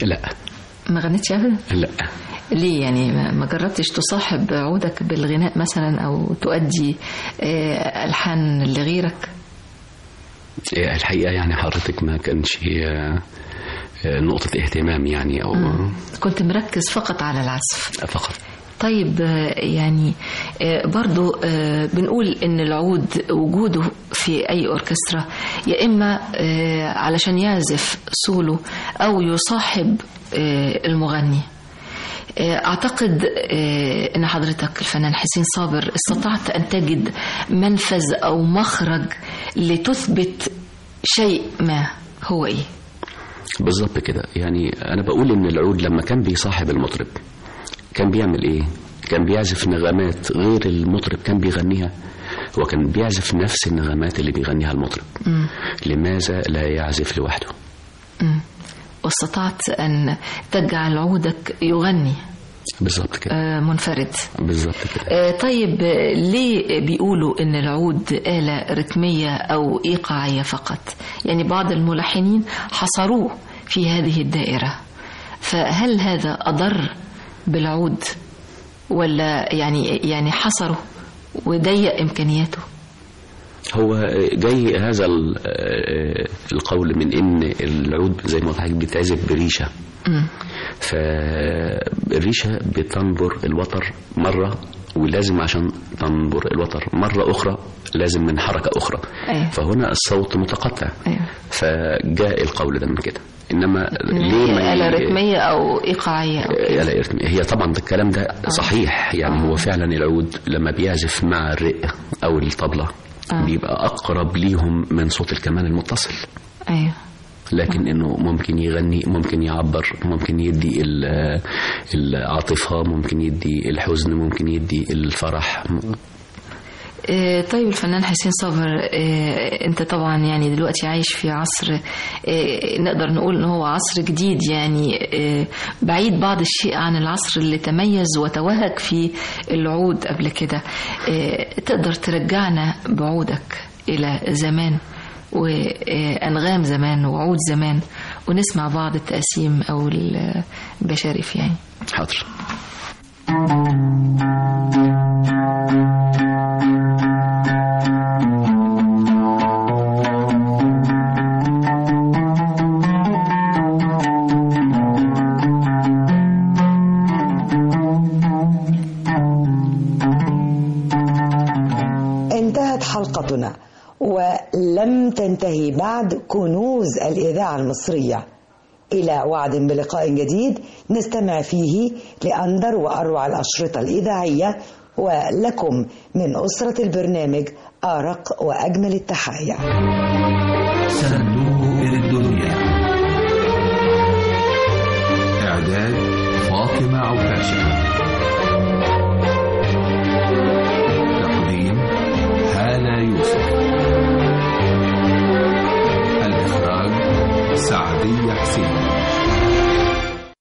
لا ما غنيتش ابدا لا ليه يعني ما ما جربتش تصاحب عودك بالغناء مثلا او تؤدي آه، الحان لغيرك إيه، الحقيقة يعني حضرتك ما كانش آه، آه، نقطة اهتمام يعني أو كنت مركز فقط على العزف فقط طيب آه، يعني آه، برضو آه، بنقول ان العود وجوده في اي اوركسترا يا اما آه، علشان يعزف سولو او يصاحب آه، المغني آه، اعتقد آه، ان حضرتك الفنان حسين صابر استطعت ان تجد منفذ او مخرج لتثبت شيء ما هو ايه بالظبط كده يعني أنا بقول إن العود لما كان بيصاحب المطرب كان بيعمل إيه؟ كان بيعزف نغمات غير المطرب كان بيغنيها هو كان بيعزف نفس النغمات اللي بيغنيها المطرب مم. لماذا لا يعزف لوحده؟ مم. واستطعت ان تجعل عودك يغني بالظبط كده آه، منفرد بالظبط كده آه، طيب آه، ليه بيقولوا ان العود آلة رتمية او ايقاعية فقط يعني بعض الملحنين حصروه في هذه الدائرة فهل هذا اضر بالعود ولا يعني يعني حصره وضيق امكانياته هو جاي هذا ال- آه، القول من ان العود زي ما قلت لحضرتك بيتعزف بريشه مم. فالريشه بتنبر الوتر مره ولازم عشان تنبر الوتر مرة أخرى لازم من حركة أخرى أيوة. فهنا الصوت متقطع أيوة. فجاء القول ده من كده إنما ليه ما هي آلة ي- رتمية أو إيقاعية أو كده. آلة رتمية هي طبعا ده الكلام ده صحيح يعني هو فعلا العود لما بيعزف مع الرق أو الطبلة آه. بيبقى أقرب ليهم من صوت الكمان المتصل أيوة لكن انه ممكن يغني ممكن يعبر ممكن يدي ال- العاطفه ممكن يدي الحزن ممكن يدي الفرح آه، طيب الفنان حسين صابر آه، انت طبعا يعني دلوقتي عايش في عصر آه، نقدر نقول ان هو عصر جديد يعني آه، بعيد بعض الشيء عن العصر اللي تميز وتوهج فيه العود قبل كده آه، تقدر ترجعنا بعودك الى زمان وانغام زمان وعود زمان ونسمع بعض التقاسيم او البشارف يعني حاضر انتهت حلقتنا ولم تنتهي بعد كنوز الإذاعة المصرية إلى وعد بلقاء جديد نستمع فيه لأندر وأروع الأشرطة الإذاعية ولكم من أسرة البرنامج أرق وأجمل التحايا صندوق الدنيا إعداد فاطمة عكاشة